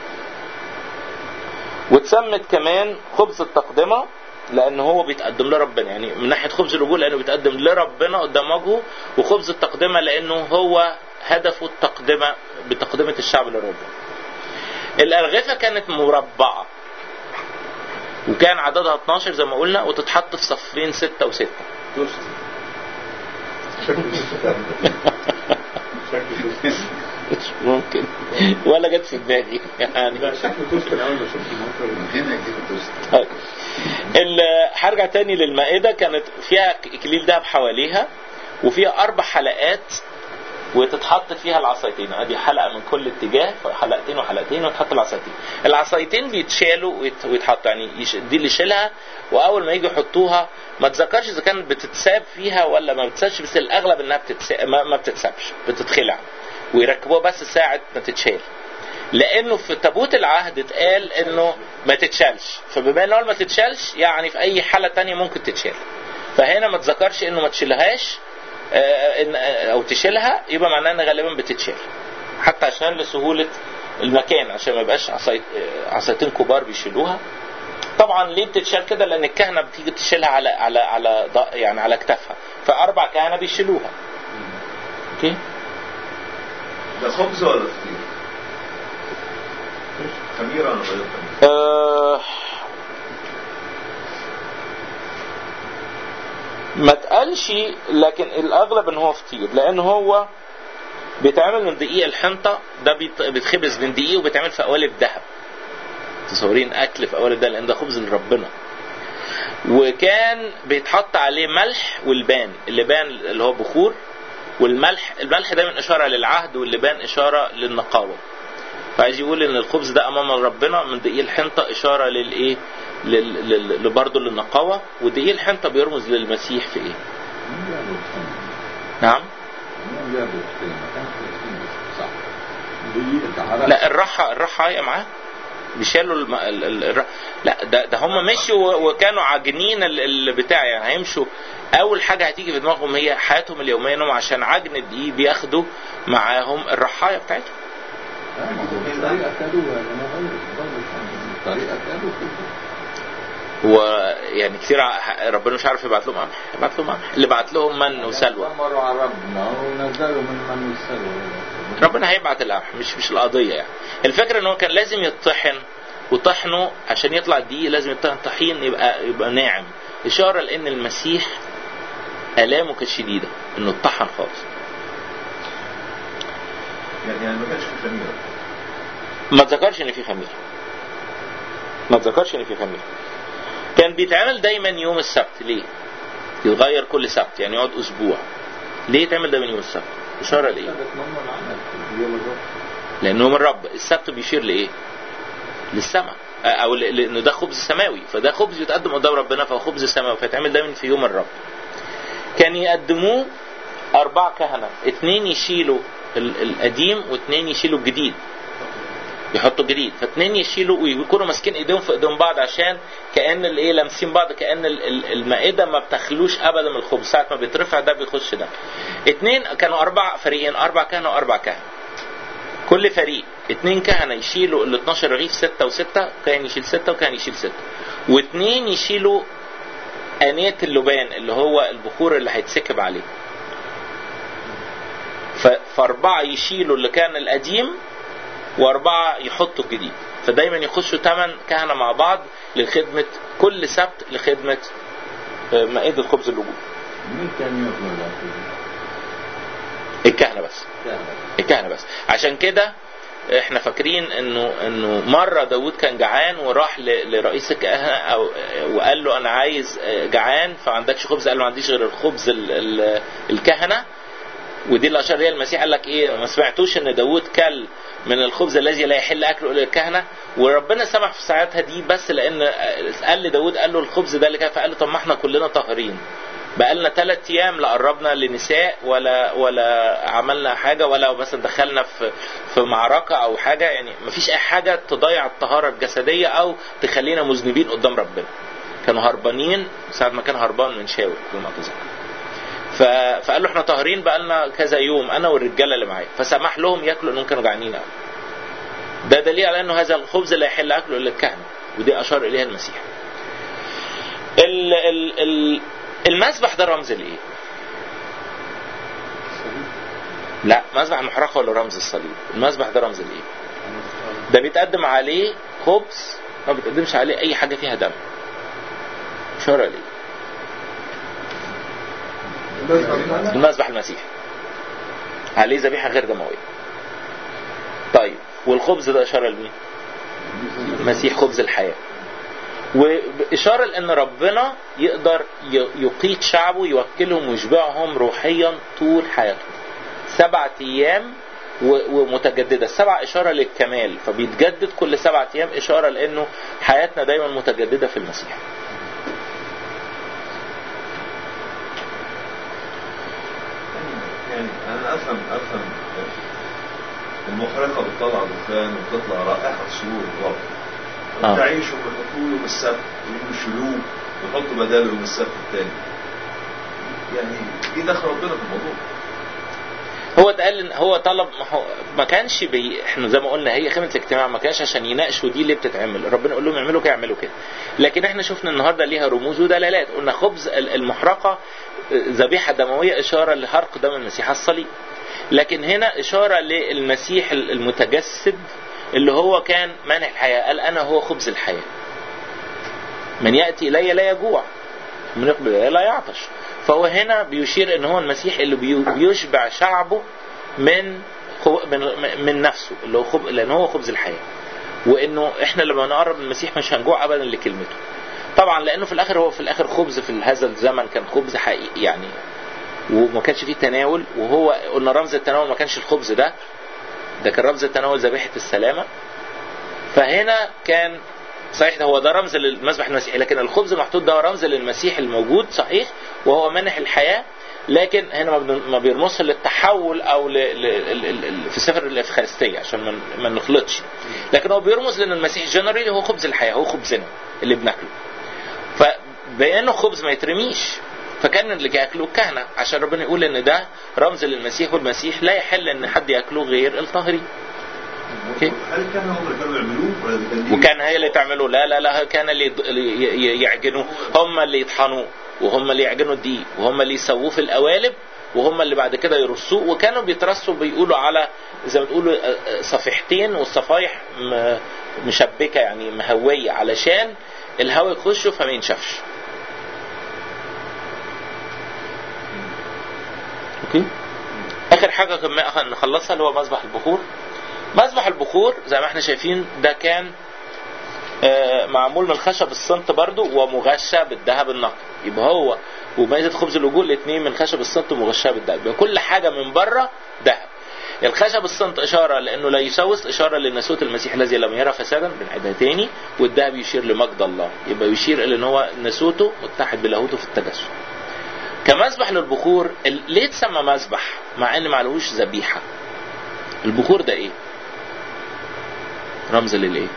Speaker 1: واتسمت كمان خبز التقدمة لأن هو بيتقدم لربنا يعني من ناحية خبز الوجوه لأنه بيتقدم لربنا قدام وجهه وخبز التقدمة لأنه هو هدفه التقدمة بتقدمة الشعب لربنا الأرغفة كانت مربعة وكان عددها 12 زي ما قلنا وتتحط في صفين ستة وستة
Speaker 4: توست شكله شكله توست
Speaker 1: مش ممكن ولا جت في دماغي يعني
Speaker 4: لا شكله توست الأول ما شفت المنظر
Speaker 8: من هنا يجيب الدوست
Speaker 1: طيب. ال- هرجع تاني للمائدة كانت فيها إكليل دهب حواليها وفيها أربع حلقات وتتحط فيها العصايتين ادي حلقه من كل اتجاه حلقتين وحلقتين وتحط العصايتين العصايتين بيتشالوا ويت- ويتحطوا يعني يش- دي اللي يشيلها واول ما يجي يحطوها ما تذكرش اذا كانت بتتساب فيها ولا ما بتتسابش بس الاغلب انها بتتساب ما, ما بتتسابش بتتخلع ويركبوها بس ساعه ما تتشال لانه في تابوت العهد اتقال انه ما تتشالش فبما انه ما تتشالش يعني في اي حاله تانية ممكن تتشال فهنا ما تذكرش انه ما تشيلهاش آه، إن- آه، او تشيلها يبقى معناه ان غالبا بتتشال حتى عشان لسهوله المكان عشان ما يبقاش عصايت- آه، عصايتين كبار بيشيلوها طبعا ليه بتتشال كده لان الكهنه بتيجي تشيلها على على على ض- يعني على كتافها فاربع كهنه بيشيلوها اوكي
Speaker 2: ده خبز ولا فطير؟ خميرة ولا غير خميرة؟
Speaker 1: آه، ما تقالش لكن الاغلب ان هو فطير لان هو بيتعمل من دقيق الحنطه ده بيت- بيتخبز من دقيق وبيتعمل في قوالب ذهب تصورين اكل في قوالب ده لان ده خبز لربنا وكان بيتحط عليه ملح والبان اللبان اللي هو بخور والملح الملح دايما اشاره للعهد واللبان اشاره للنقاوه فعايز يقول ان الخبز ده امام ربنا من دقيق الحنطه اشاره للايه لل- لل- لبرضه للنقاوه ودقيق الحنطه بيرمز للمسيح في ايه
Speaker 3: مين جاب الخيمة؟
Speaker 1: نعم
Speaker 3: مين جاب الخيمة؟ كان في الخيمة صح دي تعرف
Speaker 1: لا الراحه الراحه هي معاه بيشالوا الم... ال... ال... الر... لا ده ده هم مشوا و- وكانوا عاجنين ال- البتاع يعني هيمشوا اول حاجه هتيجي في دماغهم هي حياتهم اليوميه انهم عشان عجن الدقيق بياخدوا معاهم الرحايه بتاعتهم
Speaker 3: الطريقة كانوا أنا غير برضه كان الطريقة كانوا كده
Speaker 1: ويعني كتير ع- ربنا مش عارف يبعت لهم قمح يبعت لهم قمح اللي بعت لهم من وسلوى
Speaker 3: مروا على ربنا ونزلوا من من والسلوى
Speaker 1: ربنا هيبعت القمح مش مش القضيه يعني الفكره ان هو كان لازم يطحن وطحنه عشان يطلع الدقيق لازم يطحن طحين يبقى يبقى ناعم اشاره لان المسيح الامه كانت شديده انه اتطحن خالص
Speaker 2: يعني يعني ما كانش في خميره
Speaker 1: ما تذكرش ان في خميره ما تذكرش ان في خميره كان بيتعمل دايما يوم السبت ليه يتغير كل سبت يعني يقعد اسبوع ليه يتعمل دايما يوم السبت اشاره لايه
Speaker 3: بتمنوا العمل في يوم الرب
Speaker 1: لان يوم الرب السبت بيشير لايه للسماء او ل- لانه ده خبز سماوي فده خبز يتقدم قدام ربنا فهو خبز سماوي فيتعمل دايما في يوم الرب كان يقدموه اربع كهنه اتنين يشيلوا ال- القديم واتنين يشيلوا الجديد يحطوا جديد فاتنين يشيلوا ويكونوا ماسكين ايديهم في ايدين بعض عشان كان الايه لامسين بعض كان ال- ال- المائده ما بتخلوش ابدا من الخبز ساعه ما بيترفع ده بيخش ده اتنين كانوا اربع فريقين اربع كهنه واربع كهنه كل فريق اتنين كهنه يشيلوا ال 12 رغيف ستة وستة كان يشيل ستة وكان يشيل ستة واتنين يشيلوا آنية اللبان اللي هو البخور اللي هيتسكب عليه ف- فأربعة يشيلوا اللي كان القديم وأربعة يحطوا الجديد فدايما يخشوا ثمان كهنة مع بعض لخدمة كل سبت لخدمة آه، مائدة خبز الوجود
Speaker 3: مين كان يطلب الأكل؟
Speaker 1: الكهنة بس
Speaker 3: كان
Speaker 1: الكهنة بس عشان كده احنا فاكرين انه انه مره داوود كان جعان وراح ل- لرئيس الكهنه او وقال له انا عايز جعان فعندكش خبز قال له ما عنديش غير الخبز ال- ال- الكهنه ودي اللي اشار ليها المسيح قال لك ايه ما سمعتوش ان داوود كل من الخبز الذي لا يحل اكله الا الكهنه وربنا سمح في ساعتها دي بس لان قال لداوود قال له الخبز ده اللي كان فقال له طب ما احنا كلنا طاهرين بقالنا ثلاث ايام لا قربنا لنساء ولا ولا عملنا حاجه ولا مثلا دخلنا في في معركه او حاجه يعني مفيش اي حاجه تضيع الطهاره الجسديه او تخلينا مذنبين قدام ربنا كانوا هربانين ساعه ما كان هربان من شاول بما اتذكر ف- فقال له احنا طاهرين بقالنا كذا يوم انا والرجاله اللي معايا فسمح لهم ياكلوا انهم كانوا جعانين قوي ده دليل على انه هذا الخبز لا يحل اكله الا الكهنه ودي اشار اليها المسيح ال ال ال المذبح ده رمز لايه؟ لا مذبح المحرقه ولا رمز الصليب؟ المذبح ده رمز لايه؟ ده بيتقدم عليه خبز ما بيتقدمش عليه اي حاجه فيها دم. اشاره ليه؟ المذبح المسيحي عليه ذبيحه غير دمويه. طيب والخبز ده اشاره لمين؟ المسيح خبز الحياه. وإشارة لأن ربنا يقدر ي- يقيت شعبه يوكلهم ويشبعهم روحيا طول حياتهم سبعة أيام و- ومتجددة السبع إشارة للكمال فبيتجدد كل سبعة أيام إشارة لأنه حياتنا دايما متجددة في المسيح
Speaker 2: يعني انا افهم افهم المحرقه بتطلع دخان وبتطلع رائحه سرور الرب
Speaker 1: آه.
Speaker 2: تعيشوا بيحطوه يوم السبت ويجوا يشيلوه ويحطوا بداله يوم السبت الثاني يعني ايه دخل ربنا في الموضوع؟
Speaker 1: هو اتقال إن- هو طلب ما, هو ما كانش بي احنا زي ما قلنا هي خيمه الاجتماع ما كانش عشان يناقشوا دي ليه بتتعمل ربنا يقول لهم اعملوا كده اعملوا كده لكن احنا شفنا النهارده ليها رموز ودلالات قلنا خبز ال- المحرقه آه، ذبيحه دمويه اشاره لحرق دم المسيح على الصليب لكن هنا اشاره للمسيح ال- المتجسد اللي هو كان مانع الحياه قال انا هو خبز الحياه من ياتي الي لا يجوع من يقبل الي لا يعطش فهو هنا بيشير ان هو المسيح اللي بي- بيشبع شعبه من خو- من من نفسه اللي هو خب لان هو خبز الحياه وانه احنا لما نقرب من المسيح مش هنجوع ابدا لكلمته طبعا لانه في الاخر هو في الاخر خبز في هذا الزمن كان خبز حقيقي يعني وما كانش فيه تناول وهو قلنا رمز التناول ما كانش الخبز ده ده كان رمز التناول ذبيحه السلامه فهنا كان صحيح ده هو ده رمز للمذبح المسيحي لكن الخبز المحطوط ده رمز للمسيح الموجود صحيح وهو منح الحياه لكن هنا ما بن- ما بيرمزش للتحول او ل... ل... ل... ل... في سفر الافخارستيه عشان ما ن- ما نخلطش لكن هو بيرمز لان المسيح جنرالي هو خبز الحياه هو خبزنا اللي بناكله فبانه خبز ما يترميش فكان اللي ياكله الكهنه عشان ربنا يقول ان ده رمز للمسيح والمسيح لا يحل ان حد ياكله غير الطاهرين اوكي
Speaker 2: هل كان هم اللي كانوا يعملوه ولا ده كان
Speaker 1: وكان هي اللي تعمله لا لا لا كان اللي يض- اللي ي- ي- يعجنوه هم اللي يطحنوه وهم اللي يعجنوا الدقيق وهم اللي يسووه في القوالب وهم اللي بعد كده يرصوه وكانوا بيترصوا بيقولوا على زي ما تقولوا آه، آه، صفيحتين والصفايح م- مشبكه يعني مهويه علشان الهواء يخش فما ينشفش اوكي اخر حاجه كمان نخلصها اللي هو مسبح البخور مسبح البخور زي ما احنا شايفين ده كان آه، معمول من الخشب الصنط برضو ومغشى بالذهب النقي يبقى هو ومائدة خبز الوجوه الاثنين من خشب الصنط ومغشاه بالذهب يبقى كل حاجة من بره ذهب الخشب الصنط إشارة لأنه لا يسوس إشارة لناسوت المسيح الذي لم يرى فسادا بنعيدها تاني والذهب يشير لمجد الله يبقى يشير إلى أن هو ناسوته متحد بلاهوته في التجسد كمسبح للبخور ال- ليه اتسمى مسبح مع ان معلهوش ذبيحه البخور ده ايه رمز للايه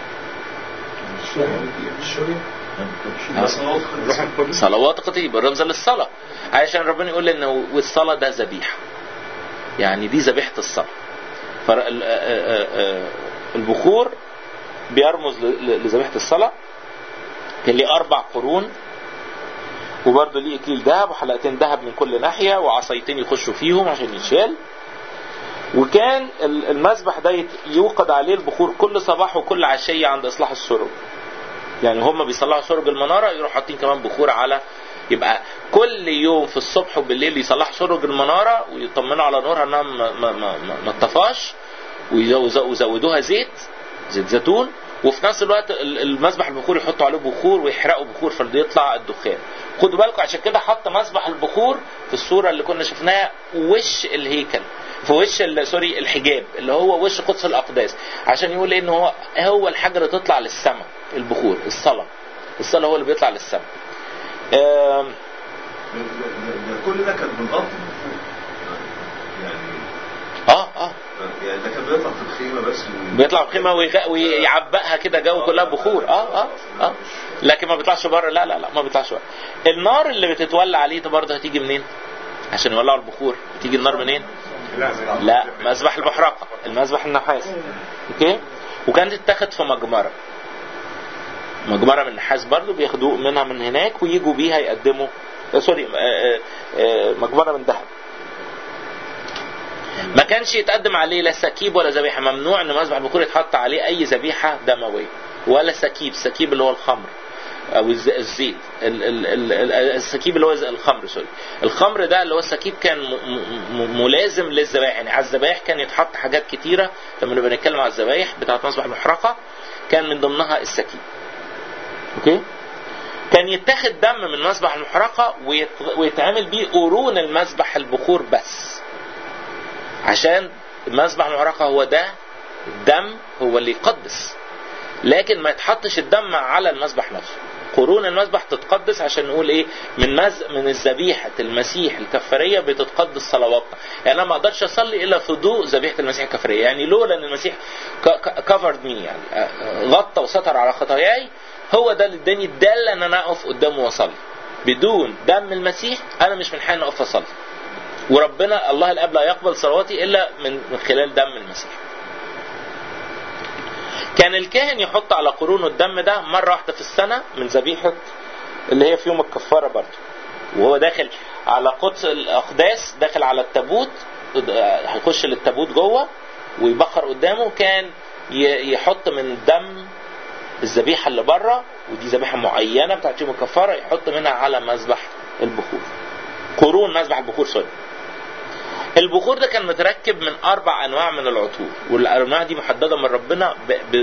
Speaker 5: الشورية
Speaker 4: روح القدس
Speaker 1: صلوات قتيل يبقى رمز للصلاه عشان ربنا يقول ان والصلاه ده ذبيحه يعني دي ذبيحه الصلاه فالبخور بيرمز ل- ل- لذبيحه الصلاه كان ليه اربع قرون وبرضه ليه اكليل ذهب وحلقتين ذهب من كل ناحيه وعصايتين يخشوا فيهم عشان يشال وكان ال- المذبح ده يت- يوقد عليه البخور كل صباح وكل عشيه عند اصلاح السرج يعني هم بيصلحوا سرج المناره يروحوا حاطين كمان بخور على يبقى كل يوم في الصبح وبالليل يصلحوا سرج المناره ويطمنوا على نورها انها ما ما ما, ما, ما اتطفاش ويزو- ويزودوها زيت زيت زيتون وفي نفس الوقت ال- المذبح البخور يحطوا عليه بخور ويحرقوا بخور فيطلع الدخان خدوا بالكم عشان كده حط مذبح البخور في الصوره اللي كنا شفناها وش الهيكل في وش ال- سوري الحجاب اللي هو وش قدس الاقداس عشان يقول ان هو هو الحاجه اللي تطلع للسماء البخور الصلاه الصلاه هو اللي بيطلع للسماء آم،
Speaker 2: ده- ده- ده كل ده كان بالقطر يعني
Speaker 1: اه اه
Speaker 2: يعني ده كان بيطلع في الخيمه بس و-
Speaker 1: بيطلع بخيمه ويغ- ويعبقها كده جو كلها بخور اه اه اه لكن ما بيطلعش بره لا لا لا ما بيطلعش بره النار اللي بتتولع عليه ده برضه هتيجي منين عشان يولعوا البخور بتيجي النار منين
Speaker 4: لا
Speaker 1: لا مذبح المحرقه المذبح النحاس اوكي وكانت تتاخد في مجمره مجمره من النحاس برضه بياخدوه منها من هناك ويجوا بيها يقدموا آه، سوري آه، آه، آه، مجمره من ذهب ما كانش يتقدم عليه لا سكيب ولا ذبيحه ممنوع ان مذبح البخور يتحط عليه اي ذبيحه دمويه ولا سكيب سكيب اللي هو الخمر او الز- الزيت ال- ال- ال- ال- السكيب اللي هو ز- الخمر سوري الخمر ده اللي هو السكيب كان م- م- ملازم للذبائح يعني على الذبائح كان يتحط حاجات كتيره لما نبقى نتكلم على الذبائح بتاعه مذبح المحرقه كان من ضمنها السكيب اوكي كان يتاخد دم من مذبح المحرقه ويت- ويتعمل بيه قرون المذبح البخور بس عشان مذبح المحرقه هو ده الدم هو اللي يقدس لكن ما يتحطش الدم على المذبح نفسه قرون المذبح تتقدس عشان نقول ايه من مز... من الذبيحه المسيح الكفاريه بتتقدس صلواتنا يعني انا ما اقدرش اصلي الا في ضوء ذبيحه المسيح الكفاريه يعني لولا ان المسيح كفرد مي يعني آه، غطى وستر على خطاياي هو ده اللي اداني الداله ان انا اقف قدامه واصلي بدون دم المسيح انا مش من حق ان اقف اصلي وربنا الله الاب لا يقبل صلواتي الا من من خلال دم المسيح كان الكاهن يحط على قرونه الدم ده مرة واحدة في السنة من ذبيحة اللي هي في يوم الكفارة برضه وهو داخل على قدس الأقداس داخل على التابوت هيخش للتابوت جوه ويبخر قدامه كان ي- يحط من الدم الذبيحة اللي بره ودي ذبيحة معينة بتاعت يوم الكفارة يحط منها على مذبح البخور قرون مذبح البخور سوري البخور ده كان متركب من اربع انواع من العطور والانواع دي محدده من ربنا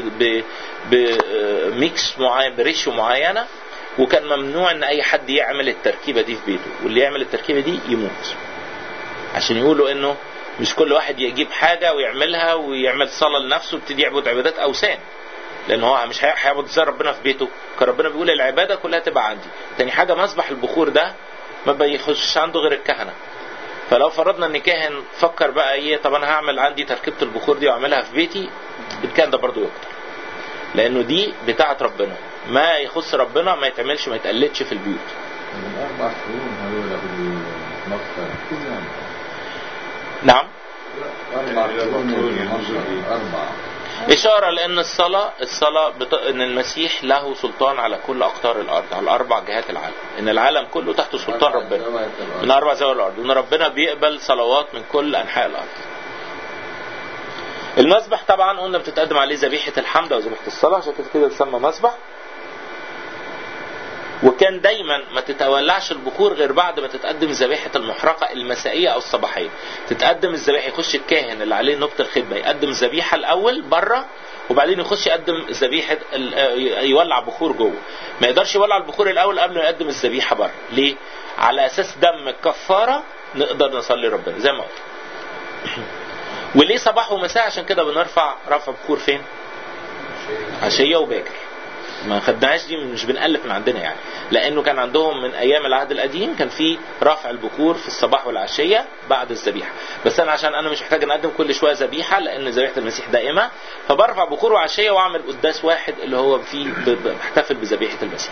Speaker 1: بميكس معين بريشيو معينه وكان ممنوع ان اي حد يعمل التركيبه دي في بيته واللي يعمل التركيبه دي يموت عشان يقولوا انه مش كل واحد يجيب حاجه ويعملها ويعمل صلاه لنفسه ويبتدي يعبد عبادات اوثان لان هو مش هي- هيعبد ازاي ربنا في بيته كان ربنا بيقول العباده كلها تبقى عندي تاني حاجه مذبح البخور ده ما بيخش عنده غير الكهنه فلو فرضنا ان كاهن فكر بقى ايه طب انا هعمل عندي تركيبه البخور دي واعملها في بيتي الكاهن ده برضه يقتل لانه دي بتاعه ربنا ما يخص ربنا ما يتعملش ما يتقلدش في البيوت
Speaker 3: الأربع قرون هذول بالمغفرة كلهم
Speaker 1: نعم
Speaker 3: أربع قرون المصر أربعة
Speaker 1: إشارة لأن الصلاة الصلاة بت... إن المسيح له سلطان على كل أقطار الأرض على أربع جهات العالم إن العالم كله تحت سلطان
Speaker 3: أربع
Speaker 1: ربنا
Speaker 3: زوايا الأرض.
Speaker 1: من أربع زوايا الأرض وإن ربنا بيقبل صلوات من كل أنحاء الأرض المسبح طبعا قلنا بتتقدم عليه ذبيحة الحمد أو ذبيحة الصلاة عشان كده كده تسمى مسبح وكان دايما ما تتولعش البخور غير بعد ما تتقدم ذبيحة المحرقة المسائية أو الصباحية تتقدم الذبيحة يخش الكاهن اللي عليه نقطة الخدمة يقدم الذبيحة الأول بره وبعدين يخش يقدم ذبيحة ال- آه، يولع بخور جوه ما يقدرش يولع البخور الأول قبل ما يقدم الذبيحة بره ليه؟ على أساس دم الكفارة نقدر نصلي ربنا زي ما قلت وليه صباح ومساء عشان كده بنرفع رفع بخور فين؟ عشية وباكر ما خدناهاش دي مش بنألف من عندنا يعني لانه كان عندهم من ايام العهد القديم كان في رفع البكور في الصباح والعشيه بعد الذبيحه بس انا عشان انا مش محتاج ان اقدم كل شويه ذبيحه لان ذبيحه المسيح دائمه فبرفع بكور وعشيه واعمل قداس واحد اللي هو فيه ب- ب- بحتفل بذبيحه المسيح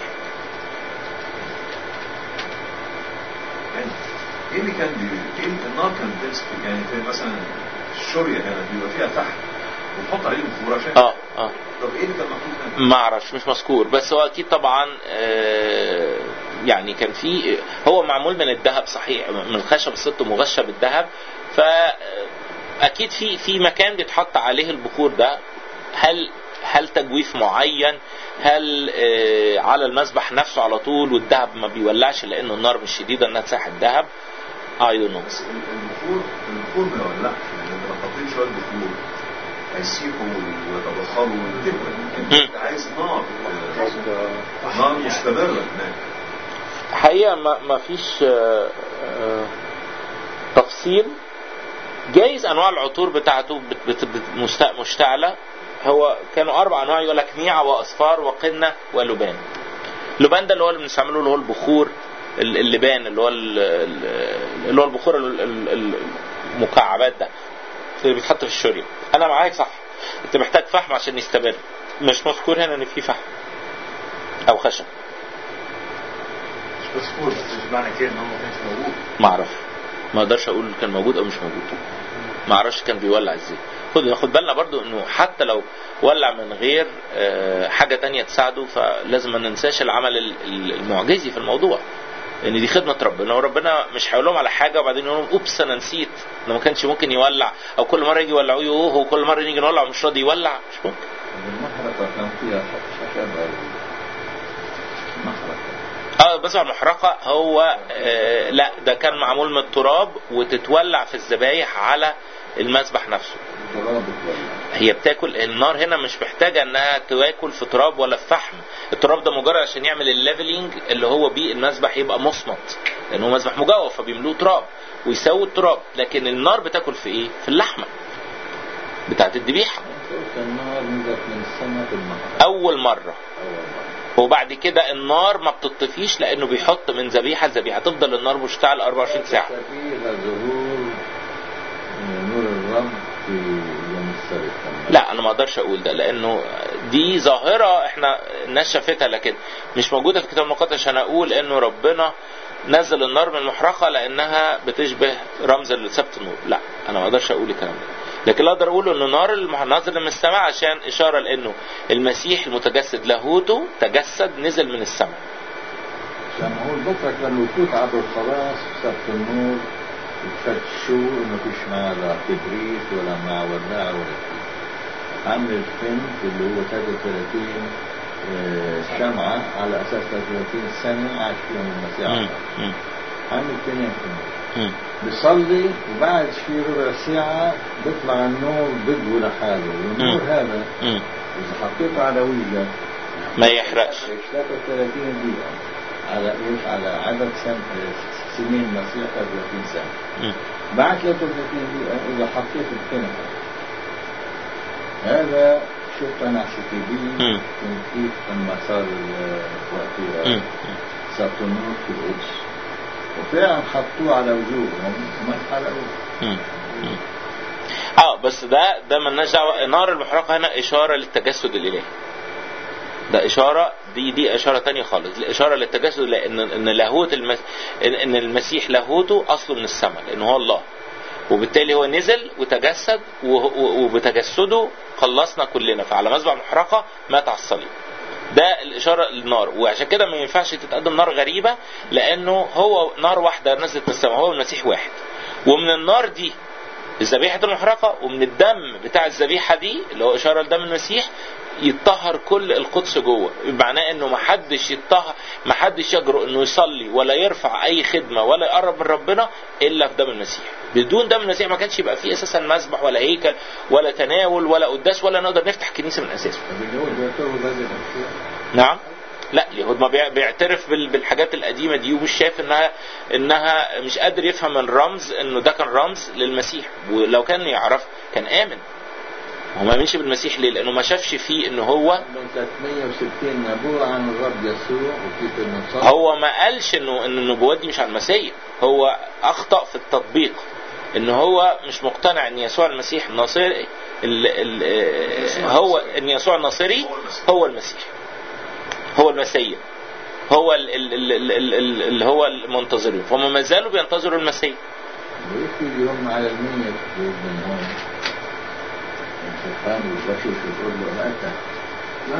Speaker 2: يعني ايه اللي كان بي... ايه اللي النار كانت بتمسك يعني في مثلا الشوريه كانت بيبقى فيها فحم ونحط عليه البخور عشان
Speaker 1: اه اه
Speaker 2: طب ايه اللي كان مكتوب هنا؟
Speaker 1: ما اعرفش مش مذكور بس هو اكيد طبعا آه، يعني كان في هو معمول من الذهب صحيح من الخشب الست مغشى بالذهب ف اكيد في في مكان بيتحط عليه البخور ده هل هل تجويف معين هل آه، على المذبح نفسه على طول والذهب ما بيولعش لانه النار مش شديده انها تساح الذهب اي دون نو
Speaker 2: بس ال- البخور البخور ما يولعش يعني انت لو حطيت شويه بخور هيسيحوا ويتبخروا وينتهوا انت عايز نار آه، نار مستمره هناك
Speaker 1: حقيقة ما, ما فيش آه، آه، تفصيل جايز انواع العطور بتاعته بت- بت- بت- مست- مشتعلة هو كانوا اربع انواع يقول لك نيعة واصفار وقنة ولبان لبان ده اللي هو اللي بنستعمله اللي هو البخور ال- اللبان اللي هو ال- ال- اللي هو البخور ال- ال- ال- المكعبات ده اللي بيتحط في الشورية انا معاك صح انت محتاج فحم عشان يستمر مش مذكور هنا ان في فحم او خشب
Speaker 4: مش مذكور بس مش معنى كده ان هو ما كانش موجود
Speaker 1: ما اعرف ما اقدرش اقول كان موجود او مش موجود ما اعرفش كان بيولع ازاي خد ناخد بالنا برضو انه حتى لو ولع من غير آه، حاجة تانية تساعده فلازم ما ننساش العمل ال- ال- المعجزي في الموضوع ان دي خدمة ربنا وربنا مش هيقول لهم على حاجة وبعدين يقول لهم اوبس انا نسيت انه ما كانش ممكن يولع او كل مرة يجي يولعوه يوه وكل مرة نيجي نولع ومش راضي يولع مش ممكن
Speaker 3: المحرقة كان فيها خشب المحرقة
Speaker 1: اه بس المحرقة هو آه لا ده كان معمول من التراب وتتولع في الذبايح على المذبح نفسه
Speaker 3: تراب تولع
Speaker 1: هي بتاكل النار هنا مش محتاجه انها تاكل في تراب ولا في فحم التراب ده مجرد عشان يعمل الليفلينج اللي هو بيه المذبح يبقى مصمت لان هو مذبح مجوف فبيملوه تراب ويسوي التراب لكن النار بتاكل في ايه في اللحمه بتاعت الذبيحه
Speaker 3: قلت النار نزلت من السماء في المحرقة
Speaker 1: اول مره
Speaker 3: أول مرة
Speaker 1: وبعد كده النار ما بتطفيش لانه بيحط من ذبيحه لذبيحه تفضل النار مشتعل 24 ساعه
Speaker 3: فيها ظهور نور الرب في يوم السبت كمان.
Speaker 1: لا انا ما اقدرش اقول ده لانه دي ظاهره احنا الناس شافتها لكن مش موجوده في الكتاب المقدس عشان اقول انه ربنا نزل النار من المحرقه لانها بتشبه رمز لسبت النور لا انا ما اقدرش اقول الكلام ده لكن اللي اقدر اقوله انه نار المح- نازل من السماء عشان اشاره لانه المسيح المتجسد لاهوته تجسد نزل من السماء
Speaker 3: عشان هو بكرة كان الوقوف عبر الخلاص سبت النور يفتشوا انه فيش معاه لا كبريت ولا معاه ولاعة ولا شيء عمل الفنت اللي هو 33 آه، شمعة على اساس 33 سنة عاش فيهم المسيح
Speaker 1: مم. مم.
Speaker 3: عمل اثنين فنت
Speaker 1: مم.
Speaker 3: بيصلي وبعد شي ربع ساعة بيطلع النور بدو لحاله والنور
Speaker 1: مم.
Speaker 3: هذا
Speaker 1: مم.
Speaker 3: إذا حطيته على وجهك
Speaker 1: ما يحرقش
Speaker 3: يشتغل 30 دقيقة على ايش؟ على عدد سن... سنين المسيح 30 سنة
Speaker 1: مم.
Speaker 3: بعد 33 دقيقة إذا حطيت الكنكة هذا شفت أنا على سي تي في
Speaker 1: مم.
Speaker 3: كيف لما صار ال- وقت
Speaker 1: مم.
Speaker 3: سبت النور في القدس وفعلا حطوه على وجوههم وما انحرقوه
Speaker 1: مم. مم. اه بس ده ده ملناش دعوه نار المحرقه هنا اشاره للتجسد الالهي ده اشاره دي دي اشاره تانية خالص دي اشاره للتجسد لان ان لاهوت المس... ان إن المسيح لاهوته اصله من السماء لان هو الله وبالتالي هو نزل وتجسد وه- و- وبتجسده خلصنا كلنا فعلى مذبح المحرقة مات على الصليب ده الإشارة للنار وعشان كده ما ينفعش تتقدم نار غريبة لأنه هو نار واحدة نزلت من السماء هو المسيح واحد ومن النار دي الذبيحة المحرقة ومن الدم بتاع الذبيحة دي اللي هو إشارة لدم المسيح يتطهر كل القدس جوه معناه انه ما حدش يتطهر ما حدش يجرؤ انه يصلي ولا يرفع اي خدمه ولا يقرب من ربنا الا في دم المسيح بدون دم المسيح ما كانش يبقى فيه اساسا مسبح ولا هيكل ولا تناول ولا قداس ولا نقدر نفتح كنيسه من اساسه
Speaker 3: طب اليهود بيعتبروا هذه الاشياء
Speaker 1: نعم لا اليهود ما بيع- بيعترف بال- بالحاجات القديمه دي ومش شايف انها انها مش قادر يفهم الرمز انه ده كان رمز للمسيح ولو كان يعرف كان امن هو ما امنش بالمسيح ليه؟ لانه ما شافش فيه ان هو
Speaker 3: عندهم 360 نبوة عن الرب يسوع وكيف انه صار
Speaker 1: هو ما قالش انه ان النبوات دي مش عن المسيح هو اخطا في التطبيق ان هو مش مقتنع ان يسوع المسيح الناصري ال ال هو ان يسوع الناصري هو المسيح هو المسيح هو ال- ال- ال- ال- ال- ال- اللي هو المنتظرين فهم ما زالوا بينتظروا المسيح
Speaker 3: ويكفي اليوم على المية من هون الشيطان والبشوش يقول له أتى لا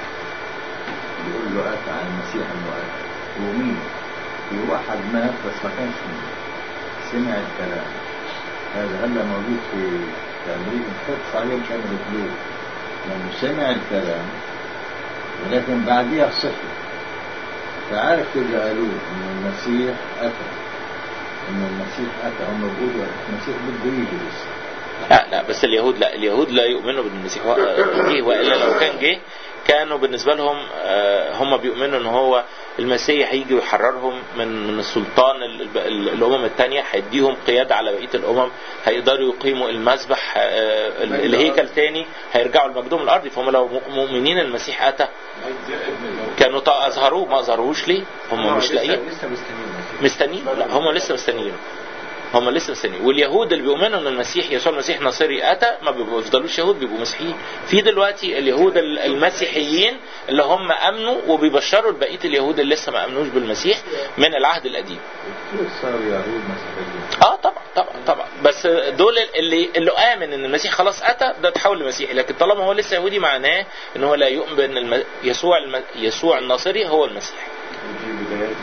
Speaker 3: يقول له أتى عن المسيح انه أتى هو مين؟ في واحد مات بس ما كانش مين سمع الكلام هذا هلا موجود في في أمريكا مش عليه كان الفلوس لأنه سمع الكلام ولكن بعديها صحي فعرف اللي قالوه إن المسيح أتى إن المسيح أتى هم بيقولوا المسيح بده يجي لسه
Speaker 1: لا لا بس اليهود لا اليهود لا يؤمنوا بالمسيح هو- جه والا لو كان جه كانوا بالنسبه لهم آه، هم بيؤمنوا ان هو المسيح هيجي ويحررهم من من السلطان ال- ال- الامم الثانيه هيديهم قياده على بقيه الامم هيقدروا يقيموا المذبح آه، ال- الهيكل تاني هيرجعوا لمجدهم الارضي فهم لو مؤمنين المسيح اتى كانوا ط- اظهروه ما اظهروهوش ليه؟ هم مش لاقيين
Speaker 4: لسه مستنيين
Speaker 1: مستنيين لا هم لسه مستنيين هم لسه مستنيين واليهود اللي بيؤمنوا ان المسيح يسوع المسيح ناصري اتى ما بيفضلوش يهود بيبقوا مسيحيين في دلوقتي اليهود ال- المسيحيين اللي هم امنوا وبيبشروا بقيه اليهود اللي لسه ما امنوش بالمسيح من العهد القديم
Speaker 3: كثير صاروا يهود مسيحيين
Speaker 1: اه طبعا طبعا طبعا بس دول اللي اللي امن ان المسيح خلاص اتى ده تحول لمسيحي لكن طالما هو لسه يهودي معناه ان هو لا يؤمن بان الم... يسوع الم... يسوع الناصري هو المسيح
Speaker 4: في بدايات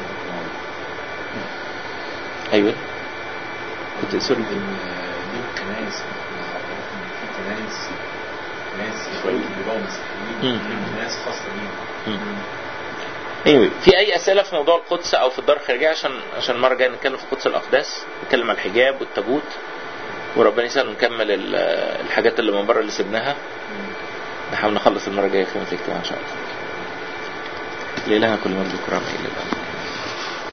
Speaker 1: ايوه كنت سوري
Speaker 7: ليه كنايس في كنايس كنايس شوية بيبقوا مسيحيين
Speaker 1: مم.
Speaker 7: في كنايس خاصة بيهم
Speaker 1: anyway في اي اسئله في موضوع القدس او في الدار الخارجيه عشان عشان المره الجايه نتكلم في قدس الاقداس نتكلم عن الحجاب والتابوت وربنا يسهل نكمل ال- الحاجات اللي من بره اللي سبناها نحاول نخلص المره الجايه خيمه الاجتماع ان شاء الله لإلهنا كل مجد وكرامه الى الابد